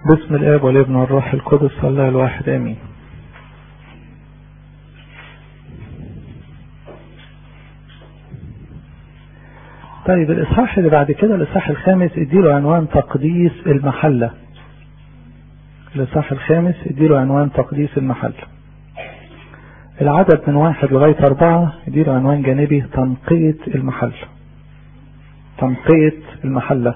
باسم الاب والابن والروح القدس الله الواحد امين طيب الاصحاح اللي بعد كده الاصحاح الخامس اديله عنوان تقديس المحلة الاصحاح الخامس اديله عنوان تقديس المحلة العدد من واحد لغاية اربعة اديله عنوان جانبي تنقية المحلة تنقية المحلة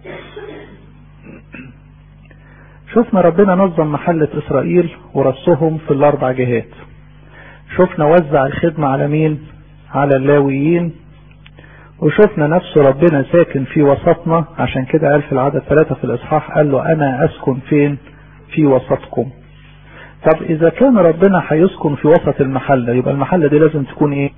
شفنا ربنا نظم محلة اسرائيل ورصهم في الاربع جهات شفنا وزع الخدمة على مين على اللاويين وشفنا نفسه ربنا ساكن في وسطنا عشان كده قال في العدد ثلاثة في الإصحاح قال له أنا أسكن فين في وسطكم طب إذا كان ربنا هيسكن في وسط المحلة يبقى المحلة دي لازم تكون إيه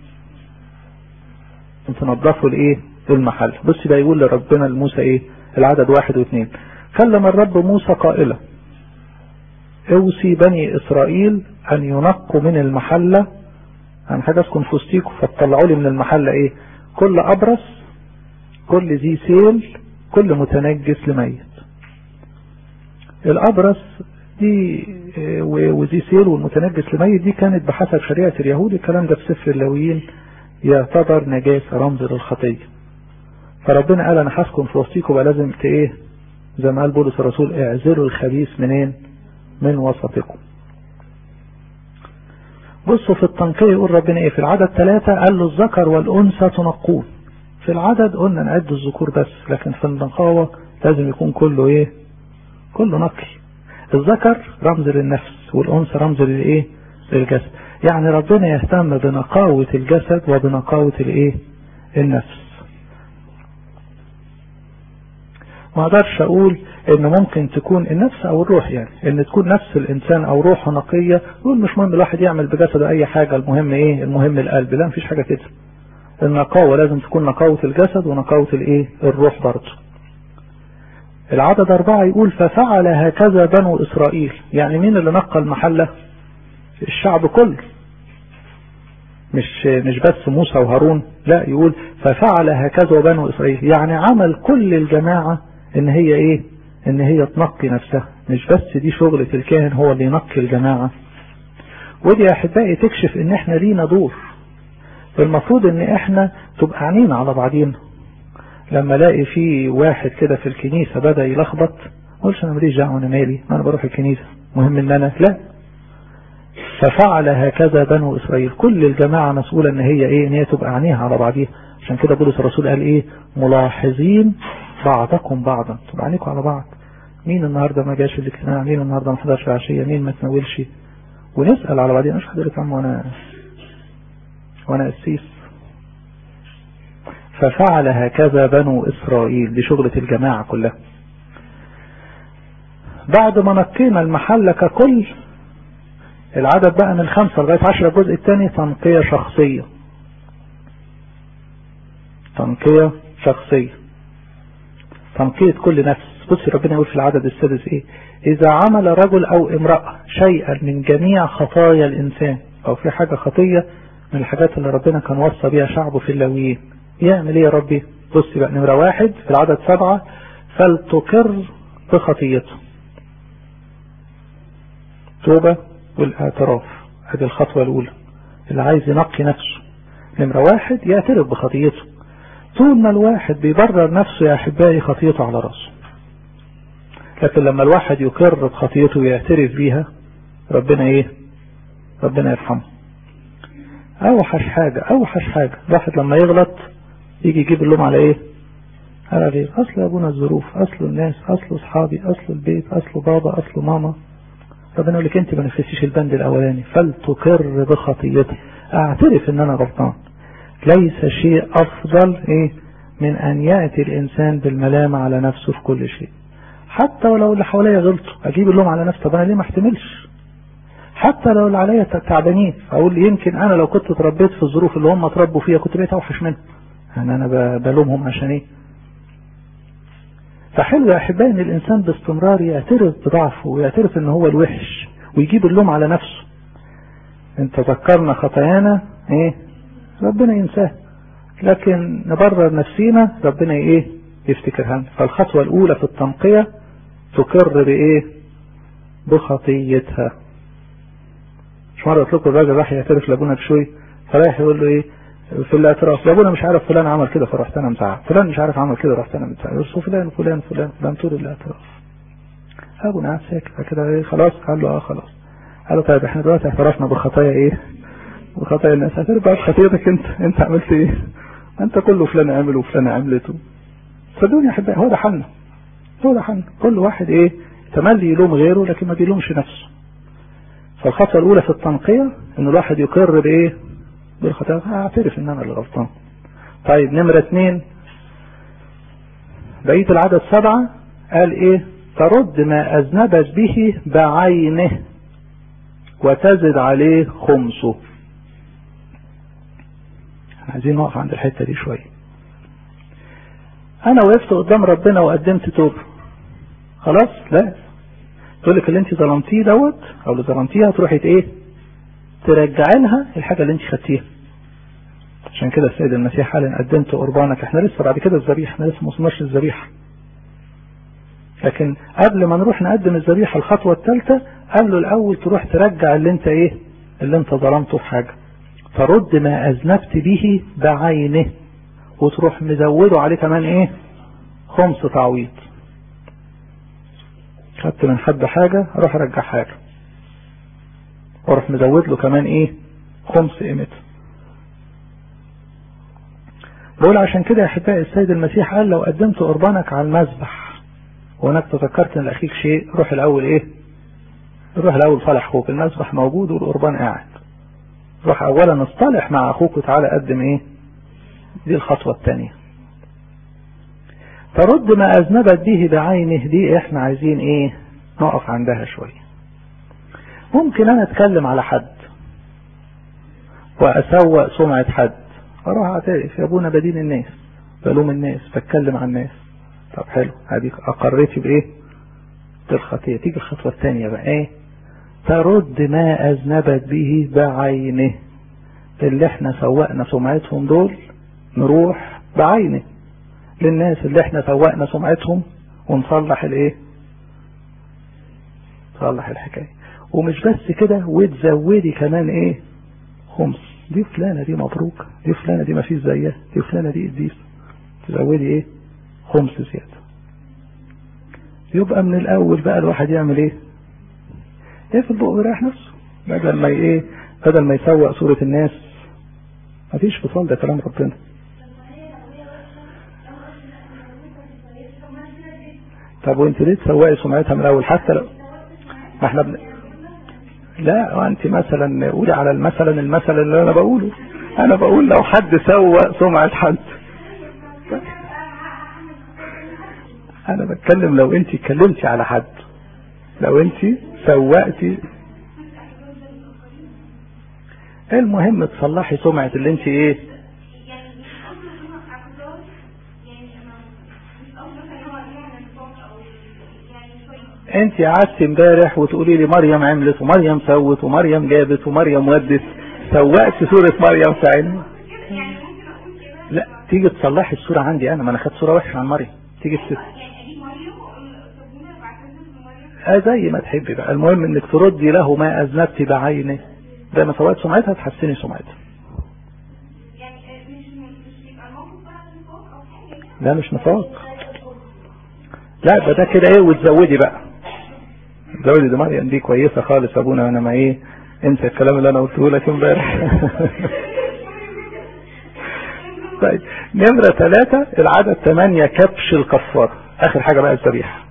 تنظفوا الإيه المحل بص ده يقول لربنا لموسى إيه العدد واحد واثنين كلم الرب موسى قائلا اوصي بني إسرائيل أن ينقوا من المحلة أنا حاجة أسكن في وسطيكم فتطلعوا لي من المحلة إيه كل أبرص كل ذي سيل كل متنجس لميت الأبرص دي وذي سيل والمتنجس لميت دي كانت بحسب شريعة اليهود الكلام ده في سفر اللاويين يعتبر نجاسة رمز للخطية فربنا قال أنا هسكن في وسطيكم بقى لازم ايه زي ما قال بولس الرسول اعزلوا الخبيث منين من وسطكم بصوا في التنقية يقول ربنا ايه في العدد ثلاثة قال له الذكر والأنثى تنقون في العدد قلنا نعد الذكور بس لكن في النقاوة لازم يكون كله ايه كله نقي الذكر رمز للنفس والأنثى رمز للايه للجسد يعني ربنا يهتم بنقاوة الجسد وبنقاوة الايه النفس ما اقدرش اقول ان ممكن تكون النفس او الروح يعني ان تكون نفس الانسان او روحه نقية يقول مش مهم الواحد يعمل بجسده اي حاجة المهم ايه المهم القلب لا مفيش حاجة كده النقاوة لازم تكون نقاوة الجسد ونقاوة الايه الروح برضه العدد اربعة يقول ففعل هكذا بنو اسرائيل يعني مين اللي نقى المحلة الشعب كله مش مش بس موسى وهارون لا يقول ففعل هكذا بنو اسرائيل يعني عمل كل الجماعة ان هي ايه ان هي تنقي نفسها مش بس دي شغلة الكاهن هو اللي ينقي الجماعة ودي يا احبائي تكشف ان احنا لينا دور المفروض ان احنا تبقى عينينا على بعضينا لما الاقي في واحد كده في الكنيسة بدأ يلخبط قولش انا ماليش دعوه انا مالي ما انا بروح الكنيسة مهم ان انا لا ففعل هكذا بنو اسرائيل كل الجماعة مسؤولة ان هي ايه ان هي تبقى عينيها على بعضيها عشان كده بولس الرسول قال ايه ملاحظين بعضكم بعضا تبقى عينيكم على بعض مين النهاردة ما جاش الاجتماع مين النهاردة ما حضرش العشية مين ما تناولش ونسأل على بعضين مش حضرتك عم وانا وانا قسيس ففعل هكذا بنو اسرائيل دي شغلة الجماعة كلها بعد ما نقينا المحل ككل العدد بقى من خمسة لغاية عشرة الجزء الثاني تنقية شخصية تنقية شخصية تنقية كل نفس بص ربنا يقول في العدد السادس ايه اذا عمل رجل او امرأة شيئا من جميع خطايا الانسان او في حاجة خطية من الحاجات اللي ربنا كان وصى بيها شعبه في اللاويين يعمل ايه يا ربي بص بقى نمرة واحد في العدد سبعة فلتقر بخطيته توبة والاعتراف هذه الخطوة الاولى اللي عايز ينقي نفسه نمرة واحد يعترف بخطيته طول ما الواحد بيبرر نفسه يا احبائي خطيته على راسه لكن لما الواحد يقر بخطيته ويعترف بيها ربنا ايه ربنا يرحمه اوحش حاجة اوحش حاجة الواحد لما يغلط يجي يجيب اللوم على ايه على غير اصل ابونا الظروف اصل الناس اصل اصحابي اصل البيت اصل بابا اصل ماما ربنا يقول لك انت ما نفذتيش البند الاولاني فلتقر بخطيتك اعترف ان انا غلطان ليس شيء افضل ايه من ان يأتي الانسان بالملامة على نفسه في كل شيء حتى ولو اللي حواليا غلطوا اجيب اللوم على نفسي طب انا ليه ما احتملش حتى لو اللي عليا تعبانين اقول يمكن انا لو كنت اتربيت في الظروف اللي هم اتربوا فيها كنت بقيت اوحش منهم يعني انا بلومهم عشان ايه فحلو يا احبائي ان الانسان باستمرار يعترف بضعفه ويعترف ان هو الوحش ويجيب اللوم على نفسه انت ذكرنا خطايانا ايه ربنا ينساه لكن نبرر نفسينا ربنا ايه يفتكرها فالخطوة الاولى في التنقية تقر بايه بخطيتها مش مرة قلت لكم الراجل راح يعترف لابونا بشوي فرايح يقول له ايه في الاعتراف لابونا مش عارف فلان عمل كده فرحت انا مزعق فلان مش عارف عمل كده رحت انا مزعق يقول فلان فلان فلان فلان طول الاعتراف ابونا قاعد ساكت كده ايه خلاص قال له اه خلاص قال له طيب احنا دلوقتي اعترفنا بخطايا ايه بخطايا الناس اعترف بقى بخطيتك انت انت عملت ايه انت كله فلان عمل وفلان عملته صدقوني يا احبائي هو ده حالنا هو ده حالنا كل واحد ايه تملي يلوم غيره لكن ما بيلومش نفسه فالخطوة الأولى في التنقية إن الواحد يقر بإيه؟ بالخطأ أعترف إن أنا اللي غلطان. طيب نمرة اثنين بقية العدد سبعة قال إيه؟ ترد ما أذنبت به بعينه وتزد عليه خمسه. عايزين نقف عند الحتة دي شوية. أنا وقفت قدام ربنا وقدمت توبة. خلاص؟ لا تقول لك اللي انت ظلمتيه دوت او اللي ظلمتيها تروحي ايه ترجعي لها الحاجه اللي انت خدتيها عشان كده السيد المسيح قال ان قدمت قربانك احنا لسه بعد كده الذبيحه احنا لسه ما وصلناش للذبيحه لكن قبل ما نروح نقدم الذبيحه الخطوه الثالثه قال له الاول تروح ترجع اللي انت ايه اللي انت ظلمته في حاجه ترد ما اذنبت به بعينه وتروح مزوده عليه كمان ايه خمس تعويض خدت من حد حاجة اروح ارجع حاجة واروح مزود له كمان ايه خمس قيمته بقول عشان كده يا احبائي السيد المسيح قال لو قدمت قربانك على المذبح وهناك تذكرت ان لاخيك شيء روح الاول ايه روح الاول صالح اخوك المذبح موجود والقربان قاعد روح اولا اصطلح مع اخوك وتعالى قدم ايه دي الخطوة الثانية ترد ما أذنبت به بعينه دي احنا عايزين ايه نقف عندها شوية ممكن انا اتكلم على حد واسوق سمعة حد اروح اعترف يا ابونا بدين الناس بلوم الناس بتكلم عن الناس طب حلو هديك اقريتي بايه بالخطية تيجي الخطوة الثانية بقى ايه ترد ما اذنبت به بعينه اللي احنا سوقنا سمعتهم دول نروح بعينه للناس اللي احنا سوقنا سمعتهم ونصلح الايه نصلح الحكاية ومش بس كده وتزودي كمان ايه خمس دي فلانة دي مبروك دي فلانة دي ما فيش زيها دي فلانة دي قديس تزودي ايه خمس زيادة يبقى من الاول بقى الواحد يعمل ايه يقفل بقه ويريح نفسه بدل ما ايه بدل ما يسوق صورة الناس مفيش فصال ده كلام ربنا طب وانت ليه تسوقي سمعتها من الاول حتى لو ما احنا بن... لا انت مثلا قولي على المثل المثل اللي انا بقوله انا بقول لو حد سوق سمعة حد انا بتكلم لو انت اتكلمتي على حد لو انت سوقتي المهم تصلحي سمعة اللي انت ايه انت قعدت امبارح وتقولي لي مريم عملت ومريم سوت ومريم جابت ومريم ودت سوقت صورة مريم في عيني لا تيجي تصلحي الصورة عندي انا ما انا خدت صورة وحشة عن مريم تيجي تست... اه زي ما تحبي بقى المهم انك تردي له ما اذنبت بعينه زي ما سويت سمعتها تحسني سمعتها لا مش نفاق لا ده ده كده ايه وتزودي بقى زودي دي مريم دي كويسة خالص ابونا انا ما ايه انسى الكلام اللي انا قلته لك امبارح طيب نمرة ثلاثة العدد ثمانية كبش الكفار اخر حاجة بقى الذبيحة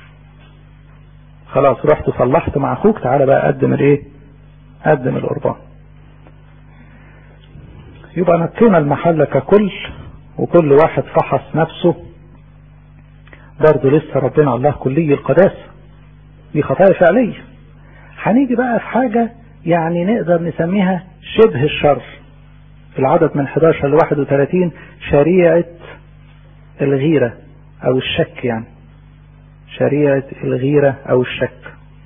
خلاص رحت صلحت مع اخوك تعالى بقى قدم الايه قدم القربان يبقى نقينا المحل ككل وكل واحد فحص نفسه برضه لسه ربنا الله كلي القداسة دي خطايا فعلية هنيجي بقى في حاجة يعني نقدر نسميها شبه الشر في العدد من 11 ل 31 شريعة الغيرة او الشك يعني شريعة الغيرة او الشك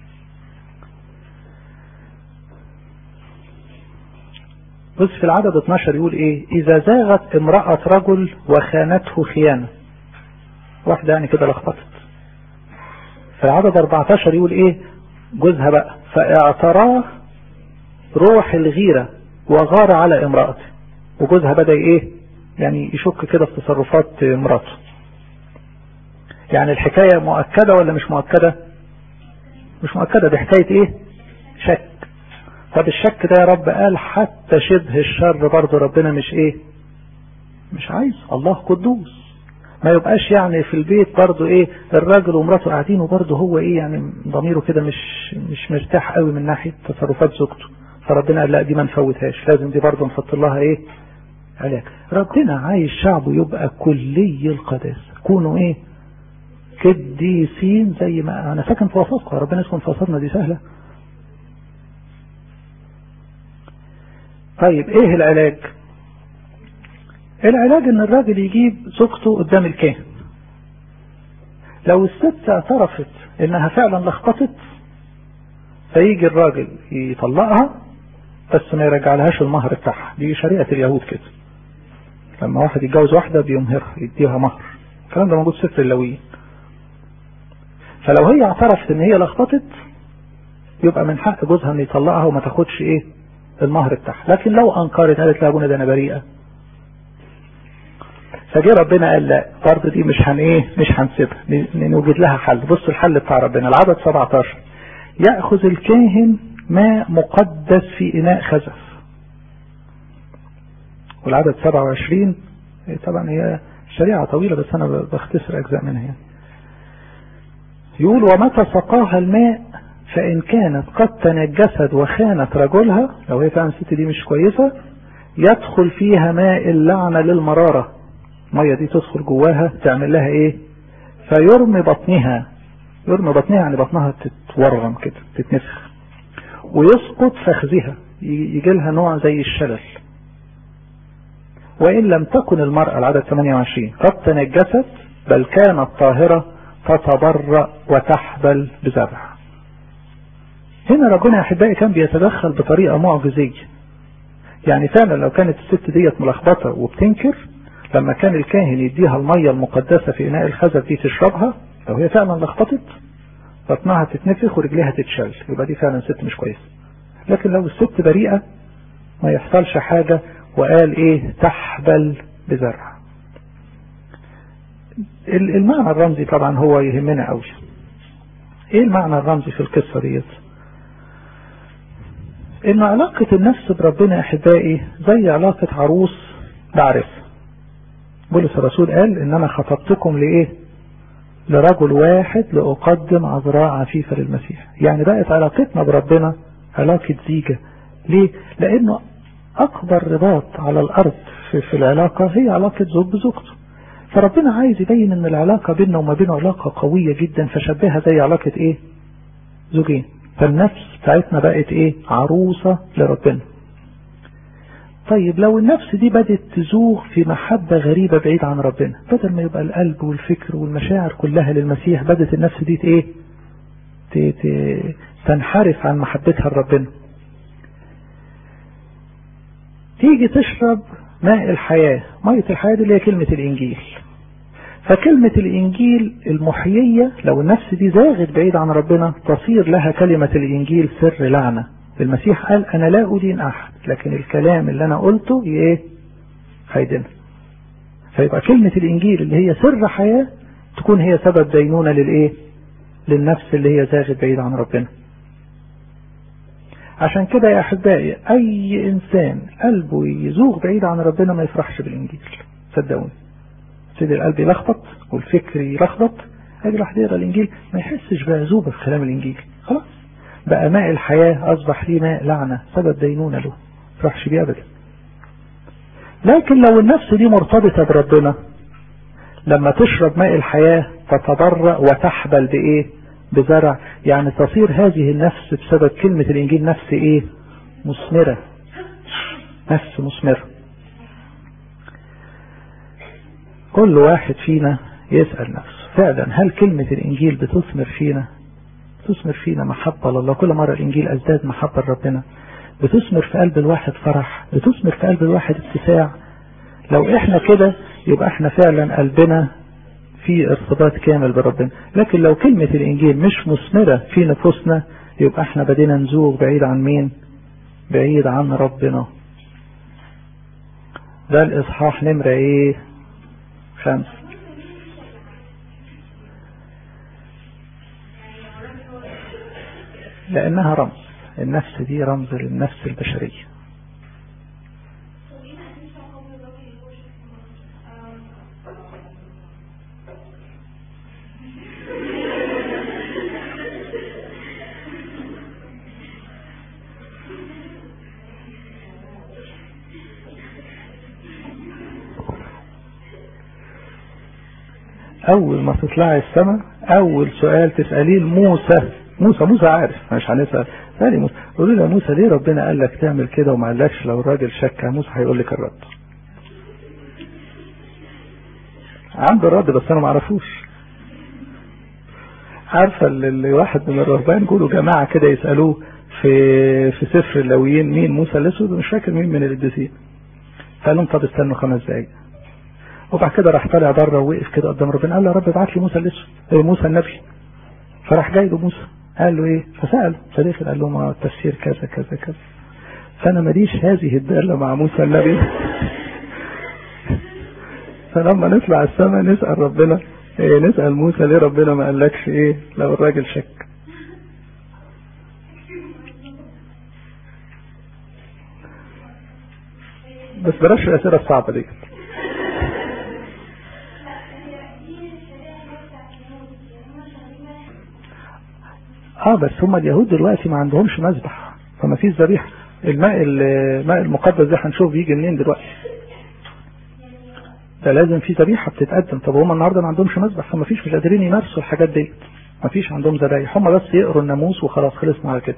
بص في العدد 12 يقول ايه اذا زاغت امرأة رجل وخانته خيانة واحدة يعني كده لخبطت في العدد 14 يقول ايه جوزها بقى فاعتراه روح الغيرة وغار على امرأته وجوزها بدأ ايه يعني يشك كده في تصرفات مراته يعني الحكاية مؤكدة ولا مش مؤكدة مش مؤكدة دي حكاية ايه شك طب الشك ده يا رب قال حتى شبه الشر برضه ربنا مش ايه مش عايز الله قدوس ما يبقاش يعني في البيت برضه ايه الراجل ومراته قاعدين وبرضه هو ايه يعني ضميره كده مش مش مرتاح قوي من ناحيه تصرفات زوجته فربنا قال لا دي ما نفوتهاش لازم دي برضه نحط لها ايه علاج ربنا عايز شعبه يبقى كلي القداسه كونوا ايه قديسين زي ما انا ساكن في وسطكم ربنا يسكن في وسطنا دي سهله طيب ايه العلاج العلاج ان الراجل يجيب زوجته قدام الكاهن لو الست اعترفت انها فعلا لخبطت فيجي الراجل يطلقها بس ما يرجعلهاش المهر بتاعها دي شريعة اليهود كده لما واحد يتجوز واحدة بيمهرها يديها مهر الكلام ده موجود سفر اللويين فلو هي اعترفت ان هي لخبطت يبقى من حق جوزها ان يطلقها وما تاخدش ايه المهر بتاعها لكن لو انكرت قالت لا ابونا ده انا بريئه فجه ربنا قال لا برضه دي مش هن ايه مش هنسيبها نوجد لها حل بص الحل بتاع ربنا العدد 17 ياخذ الكاهن ماء مقدس في اناء خزف والعدد 27 طبعا هي شريعه طويله بس انا بختصر اجزاء منها يعني يقول ومتى سقاها الماء فإن كانت قد تنجست وخانت رجلها لو هي فعلا الست دي مش كويسة يدخل فيها ماء اللعنة للمرارة المية دي تدخل جواها تعمل لها ايه فيرمي بطنها يرمي بطنها يعني بطنها تتورم كده تتنفخ ويسقط فخذها يجي لها نوع زي الشلل وإن لم تكن المرأة العدد 28 قد تنجست بل كانت طاهرة تتبرأ وتحبل بذبح هنا ربنا يا احبائي كان بيتدخل بطريقه معجزيه يعني فعلا لو كانت الست ديت ملخبطه وبتنكر لما كان الكاهن يديها الميه المقدسه في اناء الخزف دي تشربها لو هي فعلا لخبطت بطنها تتنفخ ورجليها تتشل يبقى دي فعلا ست مش كويسه لكن لو الست بريئه ما يحصلش حاجه وقال ايه تحبل بزرع المعنى الرمزي طبعا هو يهمنا قوي ايه المعنى الرمزي في القصه ديت ان علاقة النفس بربنا احبائي زي علاقة عروس بعرس بولس الرسول قال ان انا خطبتكم لايه لرجل واحد لاقدم عذراء عفيفة للمسيح يعني بقت علاقتنا بربنا علاقة زيجة ليه لانه اكبر رباط على الارض في, في العلاقة هي علاقة زوج بزوجته فربنا عايز يبين ان العلاقة بيننا وما بينه علاقة قوية جدا فشبهها زي علاقة ايه زوجين فالنفس بتاعتنا بقت ايه عروسة لربنا طيب لو النفس دي بدت تزوغ في محبة غريبة بعيد عن ربنا بدل ما يبقى القلب والفكر والمشاعر كلها للمسيح بدت النفس دي ايه تنحرف عن محبتها لربنا تيجي تشرب ماء الحياة مية الحياة دي اللي هي كلمة الإنجيل فكلمة الإنجيل المحيية لو النفس دي زاغت بعيد عن ربنا تصير لها كلمة الإنجيل سر لعنة المسيح قال أنا لا أدين أحد لكن الكلام اللي أنا قلته إيه هيدنا فيبقى كلمة الإنجيل اللي هي سر حياة تكون هي سبب دينونة للإيه للنفس اللي هي زاغت بعيد عن ربنا عشان كده يا أحبائي أي إنسان قلبه يزوغ بعيد عن ربنا ما يفرحش بالإنجيل صدقوني سيد القلب يلخبط والفكر يلخبط اجي راح يقرا الانجيل ما يحسش بعزوبه في كلام الانجيل خلاص بقى ماء الحياه اصبح ليه ماء لعنه سبب دينونه له ما يفرحش بيه ابدا لكن لو النفس دي مرتبطه بربنا لما تشرب ماء الحياه تتضرع وتحبل بايه بزرع يعني تصير هذه النفس بسبب كلمه الانجيل نفس ايه مثمره نفس مثمره كل واحد فينا يسأل نفسه فعلا هل كلمة الإنجيل بتثمر فينا بتثمر فينا محبة لله كل مرة الإنجيل أزداد محبة لربنا بتثمر في قلب الواحد فرح بتثمر في قلب الواحد اتساع لو احنا كده يبقى احنا فعلا قلبنا في ارتباط كامل بربنا لكن لو كلمة الإنجيل مش مثمرة في نفوسنا يبقى احنا بدينا نزوغ بعيد عن مين بعيد عن ربنا ده الاصحاح نمرة ايه خمسة لانها رمز النفس دي رمز للنفس البشرية اول ما تطلعي السماء اول سؤال تسأليه لموسى موسى موسى عارف مش هنسأل ثاني موسى قولوا له يا موسى ليه ربنا قال لك تعمل كده وما قالكش لو الراجل شك موسى هيقول لك الرد عنده الرد بس انا ما اعرفوش عارفه اللي واحد من الرهبان يقولوا جماعه كده يسالوه في في سفر اللويين مين موسى الاسود مش فاكر مين من القديسين فقال لهم طب استنوا خمس دقايق وبعد كده راح طالع بره ووقف كده قدام ربنا قال له يا رب ابعت لي موسى الاسود ايه موسى النبي فراح جاي له موسى قال له ايه فسأله فدخل قال له ما التفسير كذا كذا كذا فانا ماليش هذه الدالة مع موسى النبي فلما نطلع السماء نسأل ربنا إيه نسأل موسى ليه ربنا ما قالكش ايه لو الراجل شك بس بلاش الأسئلة الصعبة دي اه بس هم اليهود دلوقتي ما عندهمش مذبح فما فيش ذبيحه الماء الماء المقدس ده هنشوف بيجي منين دلوقتي ده لازم في ذبيحه بتتقدم طب هم النهارده ما عندهمش مذبح فما فيش مش قادرين يمارسوا الحاجات دي ما فيش عندهم ذبايح هم بس يقروا الناموس وخلاص خلصنا على كده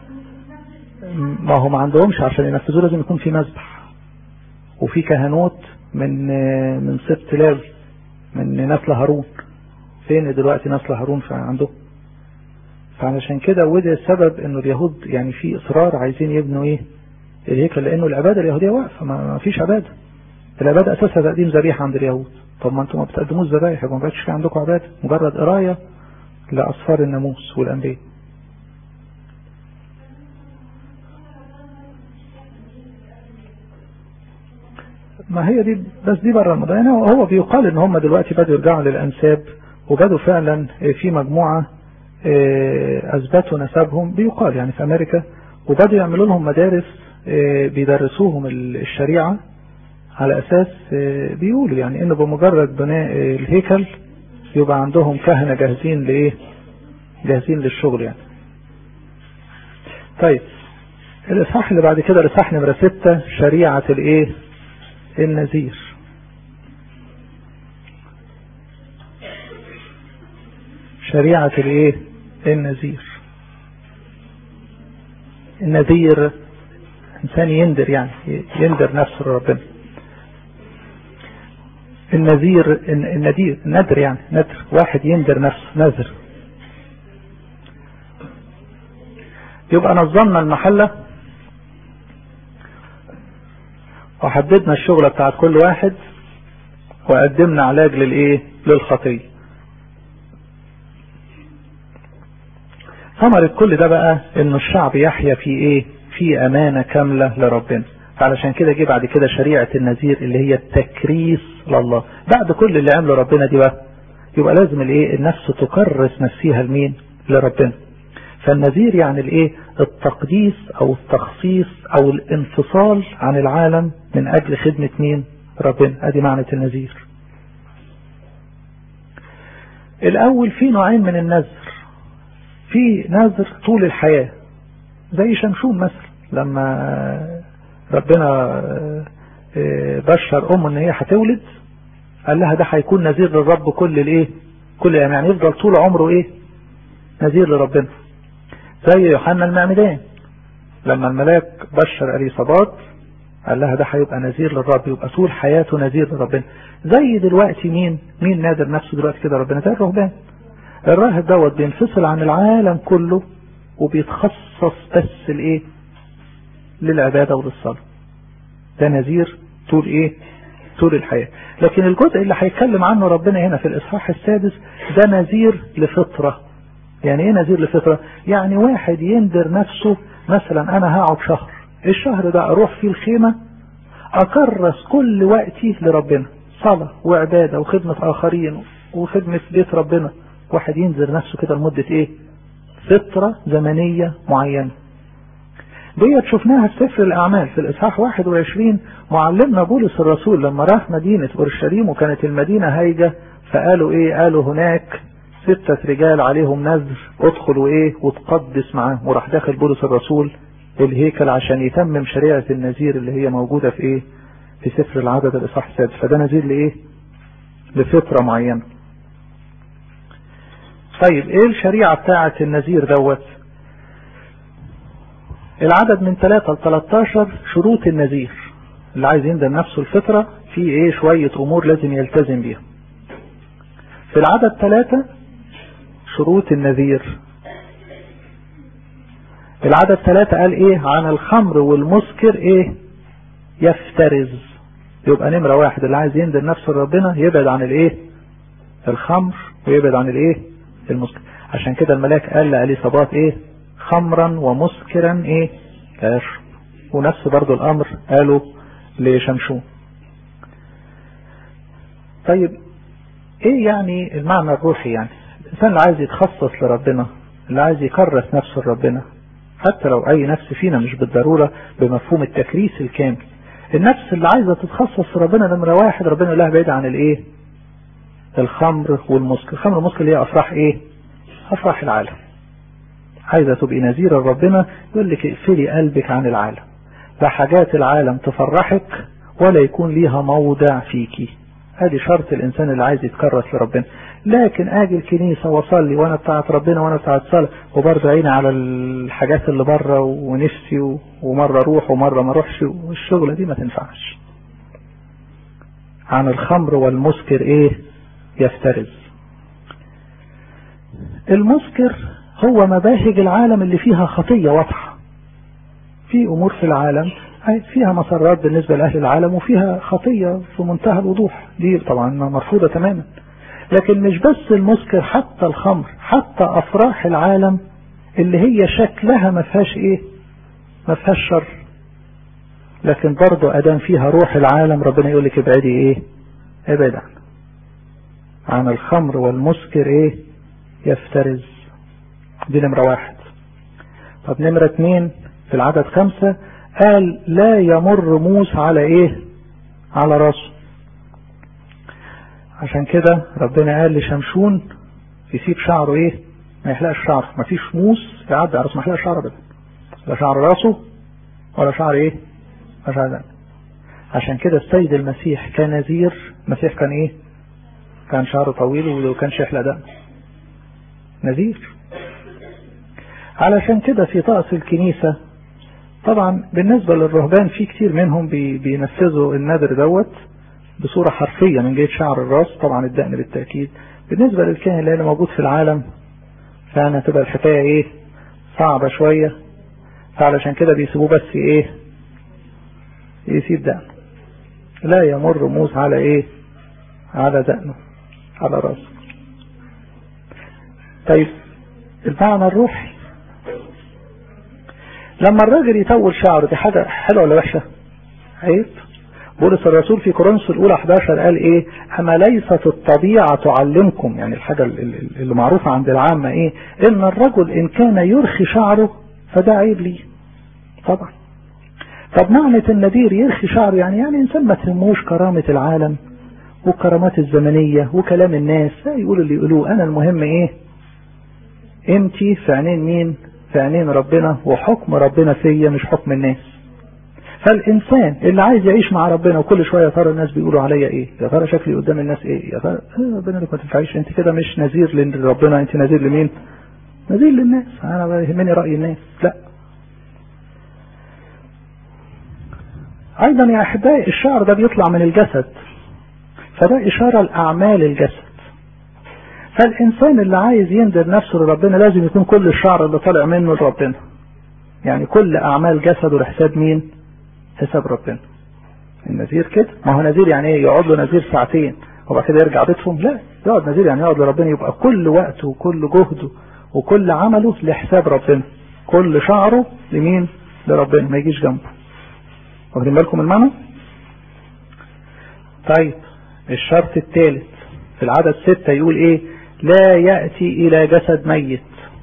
ما هو ما عندهمش عشان ينفذوه لازم يكون في مذبح وفي كهنوت من من سبت لاوي من نسل هارون فين دلوقتي نسل هارون عندهم فعلشان كده وده السبب انه اليهود يعني في اصرار عايزين يبنوا ايه الهيكل لانه العباده اليهوديه واقفه ما فيش عباده العباده اساسها تقديم ذبيحه عند اليهود طب ما انتم ما بتقدموش ذبايح يبقى ما بقتش في عندكم عباده مجرد قرايه لاسفار الناموس والانبياء ما هي دي بس دي بره الموضوع يعني هو بيقال ان هم دلوقتي بدأوا يرجعوا للانساب وبدأوا فعلا في مجموعه اثبتوا نسبهم بيقال يعني في امريكا وبدأوا يعملوا لهم مدارس بيدرسوهم الشريعة على اساس بيقولوا يعني انه بمجرد بناء الهيكل يبقى عندهم كهنة جاهزين لايه جاهزين للشغل يعني طيب الاصحاح اللي بعد كده الاصحاح نمرة ستة شريعة الايه النذير شريعة الايه النذير النذير انسان يندر يعني يندر نفسه لربنا النذير النذير ندر يعني ندر واحد يندر نفسه نذر يبقى نظمنا المحلة وحددنا الشغلة بتاعت كل واحد وقدمنا علاج للايه للخطيه ثمرة كل ده بقى انه الشعب يحيا في ايه في امانة كاملة لربنا فعلشان كده جه بعد كده شريعة النذير اللي هي التكريس لله بعد كل اللي عمله ربنا دي بقى يبقى لازم الايه النفس تكرس نفسها لمين لربنا فالنذير يعني الايه التقديس او التخصيص او الانفصال عن العالم من اجل خدمة مين ربنا ادي معنى النذير الاول في نوعين من النذر في نذر طول الحياة زي شمشون مثلا لما ربنا بشر امه ان هي هتولد قال لها ده هيكون نذير للرب كل الايه كل يعني يفضل طول عمره ايه نذير لربنا زي يوحنا المعمدان لما الملاك بشر اليصابات قال لها ده هيبقى نذير للرب يبقى طول حياته نذير لربنا زي دلوقتي مين مين نادر نفسه دلوقتي كده ربنا زي الرهبان الراهب دوت بينفصل عن العالم كله وبيتخصص بس الايه للعبادة وللصلاة ده نذير طول ايه طول الحياة لكن الجزء اللي هيتكلم عنه ربنا هنا في الاصحاح السادس ده نذير لفطرة يعني ايه نذير للفطرة يعني واحد يندر نفسه مثلا انا هقعد شهر الشهر ده اروح فيه الخيمة اكرس كل وقتي لربنا صلاة وعبادة وخدمة اخرين وخدمة بيت ربنا واحد ينذر نفسه كده لمدة ايه فترة زمنية معينة ديت شفناها في سفر الأعمال في الإصحاح 21 معلمنا بولس الرسول لما راح مدينة أورشليم وكانت المدينة هايجة فقالوا إيه قالوا هناك ستة رجال عليهم نذر ادخلوا إيه وتقدس معاهم وراح داخل بولس الرسول الهيكل عشان يتمم شريعة النذير اللي هي موجودة في إيه في سفر العدد الإصحاح السادس فده نذير لإيه لفترة معينة طيب ايه الشريعة بتاعة النذير دوت العدد من 3 ل 13 شروط النذير اللي عايز يندم نفسه الفطرة في ايه شوية امور لازم يلتزم بيها في العدد 3 شروط النذير العدد 3 قال ايه عن الخمر والمسكر ايه يفترز يبقى نمرة واحد اللي عايز يندم نفسه لربنا يبعد عن الايه الخمر ويبعد عن الايه المسكر عشان كده الملاك قال لأليصابات ايه خمرا ومسكرا ايه لا يشرب ونفس برضو الامر قالوا لشمشون طيب ايه يعني المعنى الروحي يعني الانسان اللي عايز يتخصص لربنا اللي عايز يكرس نفسه لربنا حتى لو اي نفس فينا مش بالضرورة بمفهوم التكريس الكامل النفس اللي عايزة تتخصص في ربنا نمرة واحد ربنا لها بعيد عن الايه الخمر والمسكر الخمر والمسكر اللي هي افراح ايه افراح العالم عايزة تبقي نذيرة لربنا يقول لك اقفلي قلبك عن العالم لا حاجات العالم تفرحك ولا يكون ليها موضع فيكي ادي شرط الانسان اللي عايز يتكرس لربنا لكن اجي الكنيسة واصلي وانا بتاعت ربنا وانا بتاعت صلاة وبرضه عيني على الحاجات اللي بره ونفسي ومرة اروح ومرة ما اروحش والشغلة دي ما تنفعش عن الخمر والمسكر ايه يفترز المسكر هو مباهج العالم اللي فيها خطية واضحة في امور في العالم فيها مسرات بالنسبة لأهل العالم وفيها خطية في منتهى الوضوح دي طبعا مرفوضة تماما لكن مش بس المسكر حتى الخمر حتى أفراح العالم اللي هي شكلها ما فيهاش ايه ما فيهاش شر لكن برضه ادام فيها روح العالم ربنا يقول لك ابعدي ايه ابعد عنه عن الخمر والمسكر ايه يفترز دي نمرة واحد طب نمرة اتنين في العدد خمسة قال لا يمر موس على ايه على راسه عشان كده ربنا قال لشمشون يسيب شعره ايه ما يحلقش شعره ما فيش موس يعدي على راسه ما يحلقش شعره ابدا لا شعر راسه ولا شعر ايه ولا شعر ده عشان كده السيد المسيح كان نذير المسيح كان ايه كان شعره طويل ولو كانش يحلق ده نذير علشان كده في طقس الكنيسة طبعا بالنسبة للرهبان في كتير منهم بي بينفذوا النذر دوت بصورة حرفية من جهة شعر الراس طبعا الدقن بالتأكيد بالنسبة للكاهن اللي موجود في العالم فأنا تبقى الحكاية ايه صعبة شوية فعلشان كده بيسيبوه بس ايه يسيب دقنه لا يمر موس على ايه على دقنه على راسه طيب المعنى الروحي لما الراجل يطول شعره دي حاجة حلوة ولا وحشة عيب بولس الرسول في كورنثوس الأولى 11 قال إيه أما ليست الطبيعة تعلمكم يعني الحاجة اللي معروفة عند العامة إيه إن الرجل إن كان يرخي شعره فده عيب ليه طبعا طب معنى النذير يرخي شعره يعني يعني إنسان ما تهموش كرامة العالم والكرامات الزمنية وكلام الناس يقولوا اللي يقولوه أنا المهم إيه قيمتي في عينين مين في عينين ربنا وحكم ربنا فيا مش حكم الناس فالإنسان اللي عايز يعيش مع ربنا وكل شوية يا ترى الناس بيقولوا عليا إيه يا ترى شكلي قدام الناس إيه يا ترى ربنا لك ما تنفعيش أنت كده مش نذير لربنا أنت نذير لمين نذير للناس أنا يهمني رأي الناس لا أيضا يا أحبائي الشعر ده بيطلع من الجسد فده إشارة لأعمال الجسد فالإنسان اللي عايز يندر نفسه لربنا لازم يكون كل الشعر اللي طالع منه لربنا يعني كل أعمال جسده لحساب مين حساب ربنا النذير كده ما هو نذير يعني ايه يقعد له نذير ساعتين وبعد كده يرجع بيتهم لا يقعد نذير يعني يقعد لربنا يبقى كل وقته وكل جهده وكل عمله لحساب ربنا كل شعره لمين لربنا ما يجيش جنبه واخدين بالكم المعنى طيب الشرط الثالث في العدد ستة يقول ايه لا يأتي الى جسد ميت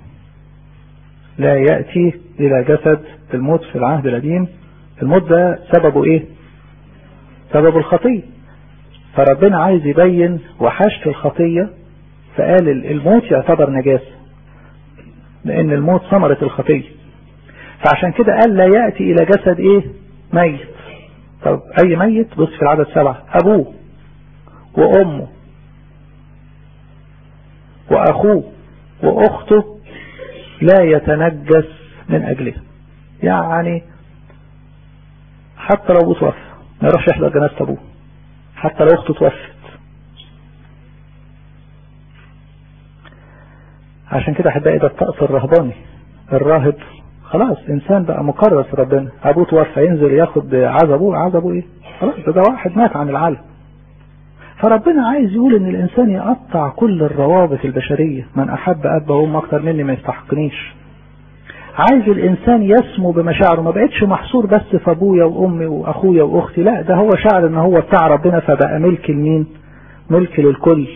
لا يأتي الى جسد الموت في العهد القديم الموت ده سببه ايه سبب الخطية فربنا عايز يبين وحشة الخطية فقال الموت يعتبر نجاسة لان الموت ثمرة الخطية فعشان كده قال لا يأتي الى جسد ايه ميت طب اي ميت بص في العدد سبعة ابوه وامه واخوه واخته لا يتنجس من اجلها يعني حتى لو ابوه توفى ما يروحش يحضر جنازة ابوه حتى لو اخته توفت عشان كده احبائي ده الطقس الرهباني الراهب خلاص انسان بقى مكرس ربنا ابوه توفى ينزل ياخد عزبه عزبه ايه خلاص ده, ده واحد مات عن العالم فربنا عايز يقول ان الانسان يقطع كل الروابط البشرية من احب اب وام اكتر مني ما يستحقنيش عايز الانسان يسمو بمشاعره ما بقتش محصور بس في ابويا وامي واخويا واختي لا ده هو شعر ان هو بتاع ربنا فبقى ملك لمين ملك للكل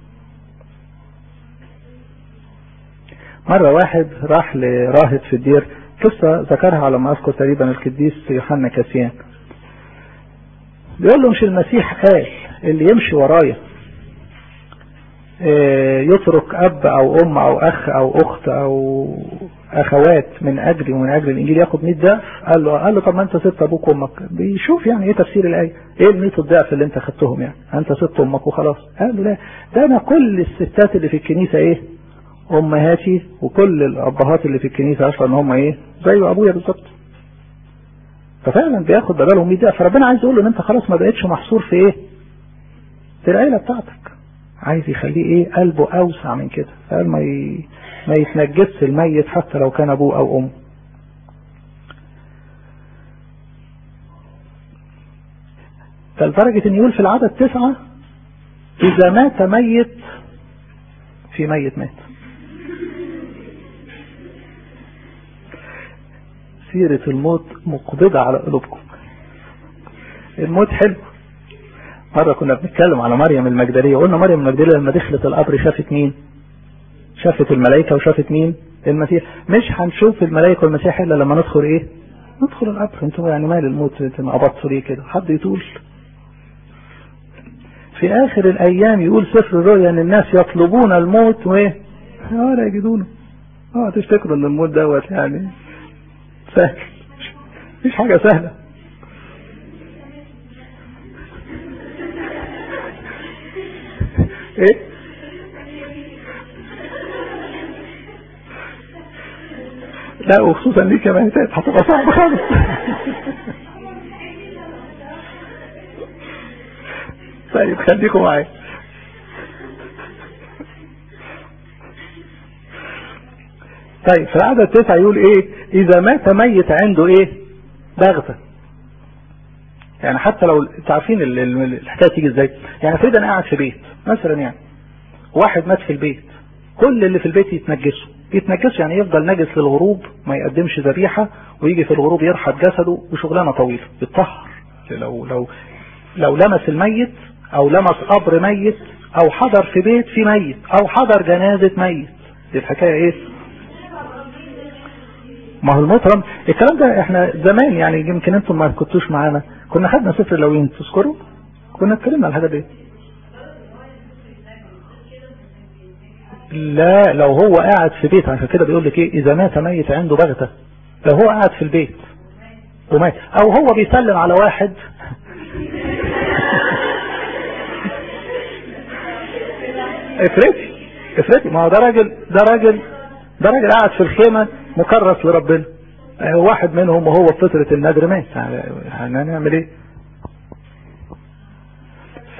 مرة واحد راح لراهب في الدير قصة ذكرها على ما اذكر تقريبا القديس يوحنا كاسيان بيقول له مش المسيح قال اللي يمشي ورايا يترك اب او ام او اخ او اخت او اخوات من اجلي ومن اجل الانجيل ياخد 100 ضعف قال له قال له طب ما انت سبت ابوك وامك بيشوف يعني ايه تفسير الايه ايه ال 100 الضعف اللي انت خدتهم يعني انت سبت امك وخلاص قال له لا ده انا كل الستات اللي في الكنيسه ايه امهاتي وكل الابهات اللي في الكنيسه اصلا هم ايه زي ابويا بالظبط ففعلا بياخد بدلهم 100 ضعف فربنا عايز يقول له ان انت خلاص ما بقتش محصور في ايه في العيله بتاعتك عايز يخليه ايه قلبه اوسع من كده قال ما ي... ما يتنجسش الميت حتى لو كان ابوه او امه فلدرجة ان يقول في العدد تسعة اذا مات ميت في ميت مات سيرة الموت مقبضة على قلوبكم الموت حلو مرة كنا بنتكلم على مريم المجدلية قلنا مريم المجدلية لما دخلت القبر شافت مين شافت الملائكة وشافت مين المسيح مش هنشوف الملائكة والمسيح إلا لما ندخل إيه ندخل القبر انتوا يعني مال الموت قبضتوا ليه كده حد يطول في آخر الأيام يقول سفر الرؤيا أن الناس يطلبون الموت وإيه اه لا يجدونه اه تفتكروا ان الموت دوت يعني سهل مش حاجة سهلة ايه لا وخصوصا ليه كمان هتبقى صعبة خالص طيب خليكم معايا طيب في العدد تسعة يقول ايه اذا مات ميت عنده ايه بغتة يعني حتى لو تعرفين الحكاية تيجي ازاي يعني فريد انا قاعد في بيت مثلا يعني واحد مات في البيت كل اللي في البيت يتنجسوا يتنجسوا يعني يفضل نجس للغروب ما يقدمش ذبيحة ويجي في الغروب يرحب جسده وشغلانة طويلة يتطهر لو لو لو لمس الميت او لمس قبر ميت او حضر في بيت في ميت او حضر جنازة ميت دي الحكاية ايه ما هو المطرم الكلام ده احنا زمان يعني يمكن انتم ما كنتوش معانا كنا خدنا سفر لوين تذكروا كنا اتكلمنا على الحاجه دي لا لو هو قاعد في بيت عشان كده بيقول لك ايه اذا مات ميت عنده بغتة لو هو قاعد في البيت ومات او هو بيسلم على واحد افريقي افريقي ما هو ده راجل ده راجل ده راجل قاعد في الخيمة مكرس لربنا واحد منهم وهو في فترة النذر مات هنعمل ايه ف